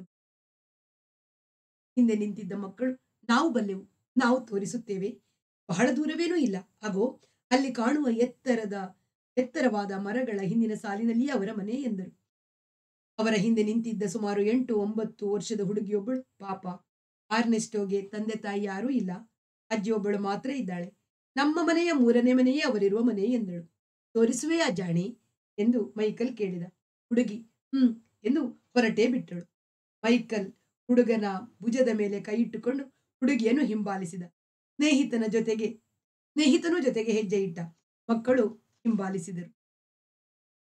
ಹಿಂದೆ ನಿಂತಿದ್ದ ಮಕ್ಕಳು ನಾವು ಬಲ್ಲೆವು ನಾವು ತೋರಿಸುತ್ತೇವೆ ಬಹಳ ದೂರವೇನೂ ಇಲ್ಲ ಅಗೋ ಅಲ್ಲಿ ಕಾಣುವ ಎತ್ತರದ ಎತ್ತರವಾದ ಮರಗಳ ಹಿಂದಿನ ಸಾಲಿನಲ್ಲಿ ಅವರ ಮನೆ ಎಂದರು ಅವರ ಹಿಂದೆ ನಿಂತಿದ್ದ ಸುಮಾರು ಎಂಟು ಒಂಬತ್ತು ವರ್ಷದ ಹುಡುಗಿಯೊಬ್ಬಳು ಪಾಪ ಆರ್ನೆಸ್ಟೋಗೆ ತಂದೆ ತಾಯಿ ಯಾರೂ ಇಲ್ಲ ಅಜ್ಜಿಯೊಬ್ಬಳು ಮಾತ್ರ ಇದ್ದಾಳೆ ನಮ್ಮ ಮನೆಯ ಮೂರನೇ ಮನೆಯೇ ಅವರಿರುವ ಮನೆ ಎಂದಳು ತೋರಿಸುವೆಯಾ ಜಾಣಿ ಎಂದು ಮೈಕಲ್ ಕೇಳಿದ ಹುಡುಗಿ ಹ್ಮ್ ಎಂದು ಹೊರಟೇ ಬಿಟ್ಟಳು ಮೈಕಲ್ ಹುಡುಗನ ಭುಜದ ಮೇಲೆ ಕೈ ಇಟ್ಟುಕೊಂಡು ಹುಡುಗಿಯನ್ನು ಹಿಂಬಾಲಿಸಿದ ಸ್ನೇಹಿತನ ಜೊತೆಗೆ ಸ್ನೇಹಿತನು ಜೊತೆಗೆ ಹೆಜ್ಜೆ ಇಟ್ಟ ಮಕ್ಕಳು ಹಿಂಬಾಲಿಸಿದರು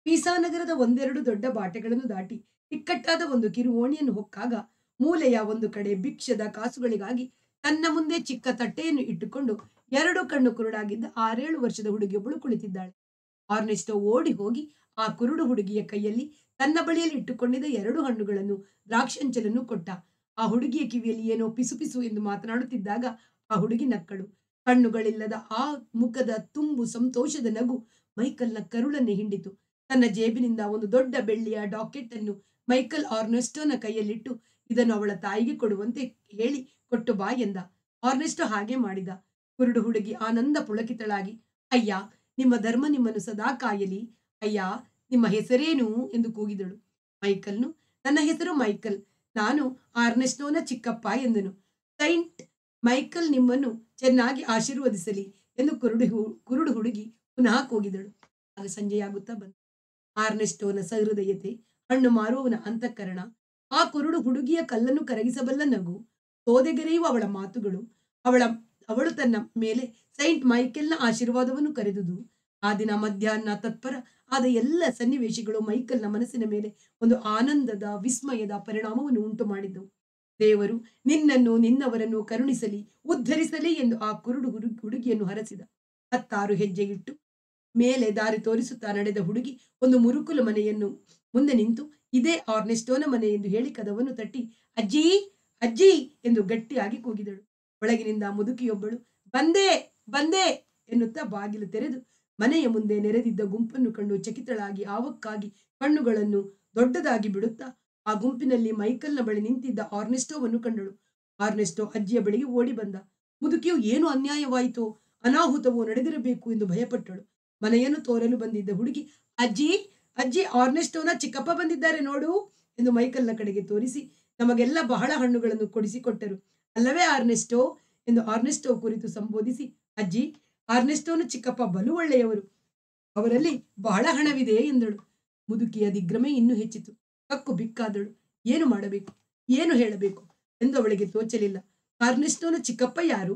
ಪೀಸಾ ನಗರದ ಒಂದೆರಡು ದೊಡ್ಡ ಬಾಟೆಗಳನ್ನು ದಾಟಿ ಇಕ್ಕಟ್ಟಾದ ಒಂದು ಕಿರು ಓಣಿಯನ್ನು ಹೊಕ್ಕಾಗ ಮೂಲೆಯ ಒಂದು ಕಡೆ ಭಿಕ್ಷದ ಕಾಸುಗಳಿಗಾಗಿ ತನ್ನ ಮುಂದೆ ಚಿಕ್ಕ ತಟ್ಟೆಯನ್ನು ಇಟ್ಟುಕೊಂಡು ಎರಡು ಕಣ್ಣು ಕುರುಡಾಗಿದ್ದ ಆರೇಳು ವರ್ಷದ ಹುಡುಗಿಯೊಬ್ಬಳು ಕುಳಿತಿದ್ದಾಳೆ ಆರ್ನೆಸ್ಟೋ ಓಡಿ ಹೋಗಿ ಆ ಕುರುಡು ಹುಡುಗಿಯ ಕೈಯಲ್ಲಿ ತನ್ನ ಬಳಿಯಲ್ಲಿ ಇಟ್ಟುಕೊಂಡಿದ್ದ ಎರಡು ಹಣ್ಣುಗಳನ್ನು ದ್ರಾಕ್ಷಂಚಲನ್ನು ಕೊಟ್ಟ ಆ ಹುಡುಗಿಯ ಕಿವಿಯಲ್ಲಿ ಏನೋ ಪಿಸು ಪಿಸು ಎಂದು ಮಾತನಾಡುತ್ತಿದ್ದಾಗ ಆ ಹುಡುಗಿ ನಕ್ಕಳು ಕಣ್ಣುಗಳಿಲ್ಲದ ಆ ಮುಖದ ತುಂಬು ಸಂತೋಷದ ನಗು ಮೈಕಲ್ನ ಕರುಳನ್ನೇ ಹಿಂಡಿತು ತನ್ನ ಜೇಬಿನಿಂದ ಒಂದು ದೊಡ್ಡ ಬೆಳ್ಳಿಯ ಡಾಕೆಟ್ ಅನ್ನು ಮೈಕಲ್ ಆರ್ನೆಸ್ಟೋನ ಕೈಯಲ್ಲಿಟ್ಟು ಇದನ್ನು ಅವಳ ತಾಯಿಗೆ ಕೊಡುವಂತೆ ಹೇಳಿ ಕೊಟ್ಟು ಬಾ ಎಂದ ಆರ್ನೆಸ್ಟೋ ಹಾಗೆ ಮಾಡಿದ ಕುರುಡು ಹುಡುಗಿ ಆನಂದ ಪುಳಕಿತಳಾಗಿ ಅಯ್ಯ ನಿಮ್ಮ ಧರ್ಮ ನಿಮ್ಮನ್ನು ಸದಾ ಕಾಯಲಿ ಅಯ್ಯ ನಿಮ್ಮ ಹೆಸರೇನು ಎಂದು ಕೂಗಿದಳು ಮೈಕಲ್ನು ನನ್ನ ಹೆಸರು ಮೈಕಲ್ ನಾನು ಆರ್ನೆಸ್ಟೋನ ಚಿಕ್ಕಪ್ಪ ಎಂದನು ಸೈಂಟ್ ಮೈಕಲ್ ನಿಮ್ಮನ್ನು ಚೆನ್ನಾಗಿ ಆಶೀರ್ವದಿಸಲಿ ಎಂದು ಕುರುಡು ಹು- ಕುರುಡು ಹುಡುಗಿ ಪುನಃ ಕೂಗಿದಳು ಆಗ ಸಂಜೆಯಾಗುತ್ತಾ ಬಂತು ಆರ್ನೆಸ್ಟೋನ ಸಹೃದಯತೆ ಹಣ್ಣು ಮಾರುವವನ ಅಂತಃಕರಣ ಆ ಕುರುಡು ಹುಡುಗಿಯ ಕಲ್ಲನ್ನು ಕರಗಿಸಬಲ್ಲ ನಗು ಸೋದೆಗೆರೆಯುವ ಅವಳ ಮಾತುಗಳು ಅವಳ ಅವಳು ತನ್ನ ಮೇಲೆ ಸೈಂಟ್ ಮೈಕೆಲ್ನ ಆಶೀರ್ವಾದವನ್ನು ಕರೆದುದು ಆ ದಿನ ಮಧ್ಯಾಹ್ನ ತತ್ಪರ ಆದ ಎಲ್ಲ ಸನ್ನಿವೇಶಗಳು ಮೈಕಲ್ನ ಮನಸ್ಸಿನ ಮೇಲೆ ಒಂದು ಆನಂದದ ವಿಸ್ಮಯದ ಪರಿಣಾಮವನ್ನು ಉಂಟು ಮಾಡಿದ್ದವು ದೇವರು ನಿನ್ನನ್ನು ನಿನ್ನವರನ್ನು ಕರುಣಿಸಲಿ ಉದ್ಧರಿಸಲಿ ಎಂದು ಆ ಕುರುಡು ಹುಡು- ಹುಡುಗಿಯನ್ನು ಹರಸಿದ ಹತ್ತಾರು ಹೆಜ್ಜೆ ಇಟ್ಟು ಮೇಲೆ ದಾರಿ ತೋರಿಸುತ್ತಾ ನಡೆದ ಹುಡುಗಿ ಒಂದು ಮುರುಕುಲು ಮನೆಯನ್ನು ಮುಂದೆ ನಿಂತು ಇದೇ ಆರ್ನೆಸ್ಟೋನ ಮನೆ ಎಂದು ಹೇಳಿ ಕದವನ್ನು ತಟ್ಟಿ ಅಜ್ಜಿ ಅಜ್ಜಿ ಎಂದು ಗಟ್ಟಿಯಾಗಿ ಕೂಗಿದಳು ಒಳಗಿನಿಂದ ಮುದುಕಿಯೊಬ್ಬಳು ಬಂದೆ ಬಂದೆ ಎನ್ನುತ್ತಾ ಬಾಗಿಲು ತೆರೆದು ಮನೆಯ ಮುಂದೆ ನೆರೆದಿದ್ದ ಗುಂಪನ್ನು ಕಂಡು ಚಕಿತಳಾಗಿ ಆವಕ್ಕಾಗಿ ಕಣ್ಣುಗಳನ್ನು ದೊಡ್ಡದಾಗಿ ಬಿಡುತ್ತಾ ಆ ಗುಂಪಿನಲ್ಲಿ ಮೈಕಲ್ನ ಬಳಿ ನಿಂತಿದ್ದ ಆರ್ನೆಸ್ಟೋವನ್ನು ಕಂಡಳು ಆರ್ನೆಸ್ಟೋ ಅಜ್ಜಿಯ ಬಳಿಗೆ ಓಡಿ ಬಂದ ಮುದುಕಿಯು ಏನು ಅನ್ಯಾಯವಾಯಿತೋ ಅನಾಹುತವೋ ನಡೆದಿರಬೇಕು ಎಂದು ಭಯಪಟ್ಟಳು ಮನೆಯನ್ನು ತೋರಲು ಬಂದಿದ್ದ ಹುಡುಗಿ ಅಜ್ಜಿ ಅಜ್ಜಿ ಆರ್ನೆಸ್ಟೋನ ಚಿಕ್ಕಪ್ಪ ಬಂದಿದ್ದಾರೆ ನೋಡು ಎಂದು ಮೈಕಲ್ನ ಕಡೆಗೆ ತೋರಿಸಿ ನಮಗೆಲ್ಲ ಬಹಳ ಹಣ್ಣುಗಳನ್ನು ಕೊಡಿಸಿಕೊಟ್ಟರು ಅಲ್ಲವೇ ಆರ್ನೆಸ್ಟೋ ಎಂದು ಆರ್ನೆಸ್ಟೋ ಕುರಿತು ಸಂಬೋಧಿಸಿ ಅಜ್ಜಿ ಆರ್ನೆಸ್ಟೋನ ಚಿಕ್ಕಪ್ಪ ಬಲು ಒಳ್ಳೆಯವರು ಅವರಲ್ಲಿ ಬಹಳ ಹಣವಿದೆ ಎಂದಳು ಮುದುಕಿಯ ದಿಗ್ಭ್ರಮೆ ಇನ್ನೂ ಹೆಚ್ಚಿತು ಕಕ್ಕು ಬಿಕ್ಕಾದಳು ಏನು ಮಾಡಬೇಕು ಏನು ಹೇಳಬೇಕು ಎಂದು ಅವಳಿಗೆ ತೋಚಲಿಲ್ಲ ಆರ್ನೆಸ್ಟೋನ ಚಿಕ್ಕಪ್ಪ ಯಾರು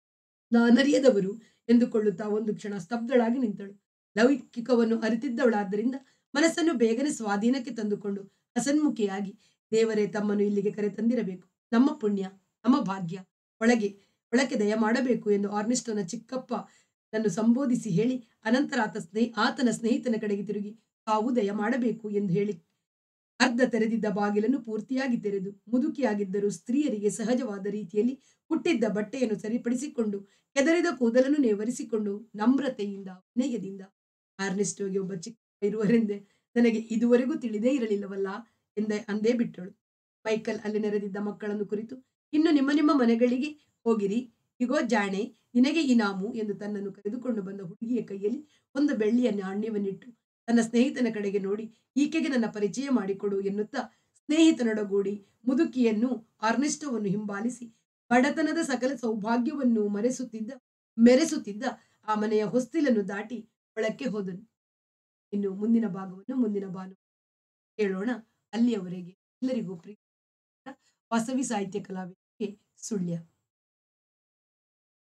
ನಾನರಿಯದವರು ಎಂದುಕೊಳ್ಳುತ್ತಾ ಒಂದು ಕ್ಷಣ ಸ್ತಬ್ಧಳಾಗಿ ನಿಂತಳು ಲೌಕಿಕವನ್ನು ಅರಿತಿದ್ದವಳಾದ್ದರಿಂದ ಮನಸ್ಸನ್ನು ಬೇಗನೆ ಸ್ವಾಧೀನಕ್ಕೆ ತಂದುಕೊಂಡು ಹಸನ್ಮುಖಿಯಾಗಿ ದೇವರೇ ತಮ್ಮನ್ನು ಇಲ್ಲಿಗೆ ಕರೆ ತಂದಿರಬೇಕು ನಮ್ಮ ಪುಣ್ಯ ನಮ್ಮ ಭಾಗ್ಯ ಒಳಗೆ ಒಳಕ್ಕೆ ದಯ ಮಾಡಬೇಕು ಎಂದು ಆರ್ನೆಸ್ಟೋನ ಚಿಕ್ಕಪ್ಪ ತನ್ನು ಸಂಬೋಧಿಸಿ ಹೇಳಿ ಅನಂತರ ಆತ ಸ್ನೇಹ ಆತನ ಸ್ನೇಹಿತನ ಕಡೆಗೆ ತಿರುಗಿ ತಾವು ದಯ ಮಾಡಬೇಕು ಎಂದು ಹೇಳಿ ಅರ್ಧ ತೆರೆದಿದ್ದ ಬಾಗಿಲನ್ನು ಪೂರ್ತಿಯಾಗಿ ತೆರೆದು ಮುದುಕಿಯಾಗಿದ್ದರೂ ಸ್ತ್ರೀಯರಿಗೆ ಸಹಜವಾದ ರೀತಿಯಲ್ಲಿ ಹುಟ್ಟಿದ್ದ ಬಟ್ಟೆಯನ್ನು ಸರಿಪಡಿಸಿಕೊಂಡು ಕೆದರಿದ ಕೂದಲನ್ನು ನೇವರಿಸಿಕೊಂಡು ನಮ್ರತೆಯಿಂದ ವಿನಯದಿಂದ ಆರ್ನೆಸ್ಟೋಗೆ ಒಬ್ಬ ಚಿಕ್ಕ ಇರುವರೆಂದೇ ನನಗೆ ಇದುವರೆಗೂ ತಿಳಿದೇ ಇರಲಿಲ್ಲವಲ್ಲ ಎಂದೇ ಅಂದೇ ಬಿಟ್ಟಳು ಮೈಕಲ್ ಅಲ್ಲಿ ನೆರೆದಿದ್ದ ಮಕ್ಕಳನ್ನು ಕುರಿತು ಇನ್ನು ನಿಮ್ಮ ನಿಮ್ಮ ಮನೆಗಳಿಗೆ ಹೋಗಿರಿ ಇಗೋ ಜಾಣೆ ನಿನಗೆ ಇನಾಮು ಎಂದು ತನ್ನನ್ನು ಕರೆದುಕೊಂಡು ಬಂದ ಹುಡುಗಿಯ ಕೈಯಲ್ಲಿ ಒಂದು ಬೆಳ್ಳಿಯ ನಾಣ್ಯವನ್ನಿಟ್ಟು ತನ್ನ ಸ್ನೇಹಿತನ ಕಡೆಗೆ ನೋಡಿ ಈಕೆಗೆ ನನ್ನ ಪರಿಚಯ ಮಾಡಿಕೊಡು ಎನ್ನುತ್ತಾ ಸ್ನೇಹಿತನೊಡಗೂಡಿ ಮುದುಕಿಯನ್ನು ಆರ್ನೆಸ್ಟೋವನ್ನು ಹಿಂಬಾಲಿಸಿ ಬಡತನದ ಸಕಲ ಸೌಭಾಗ್ಯವನ್ನು ಮರೆಸುತ್ತಿದ್ದ ಮೆರೆಸುತ್ತಿದ್ದ ಆ ಮನೆಯ ಹೊಸ್ತಿಲನ್ನು ದಾಟಿ ಒಳಕ್ಕೆ ಹೋದನು ಇನ್ನು ಮುಂದಿನ ಭಾಗವನ್ನು ಮುಂದಿನ ಭಾನು ಕೇಳೋಣ ಅಲ್ಲಿಯವರೆಗೆ ಎಲ್ಲರಿಗೂ ಪ್ರೀತಿ ವಾಸವಿ ಸಾಹಿತ್ಯ ಕಲಾವಿದರಿಗೆ ಸುಳ್ಯ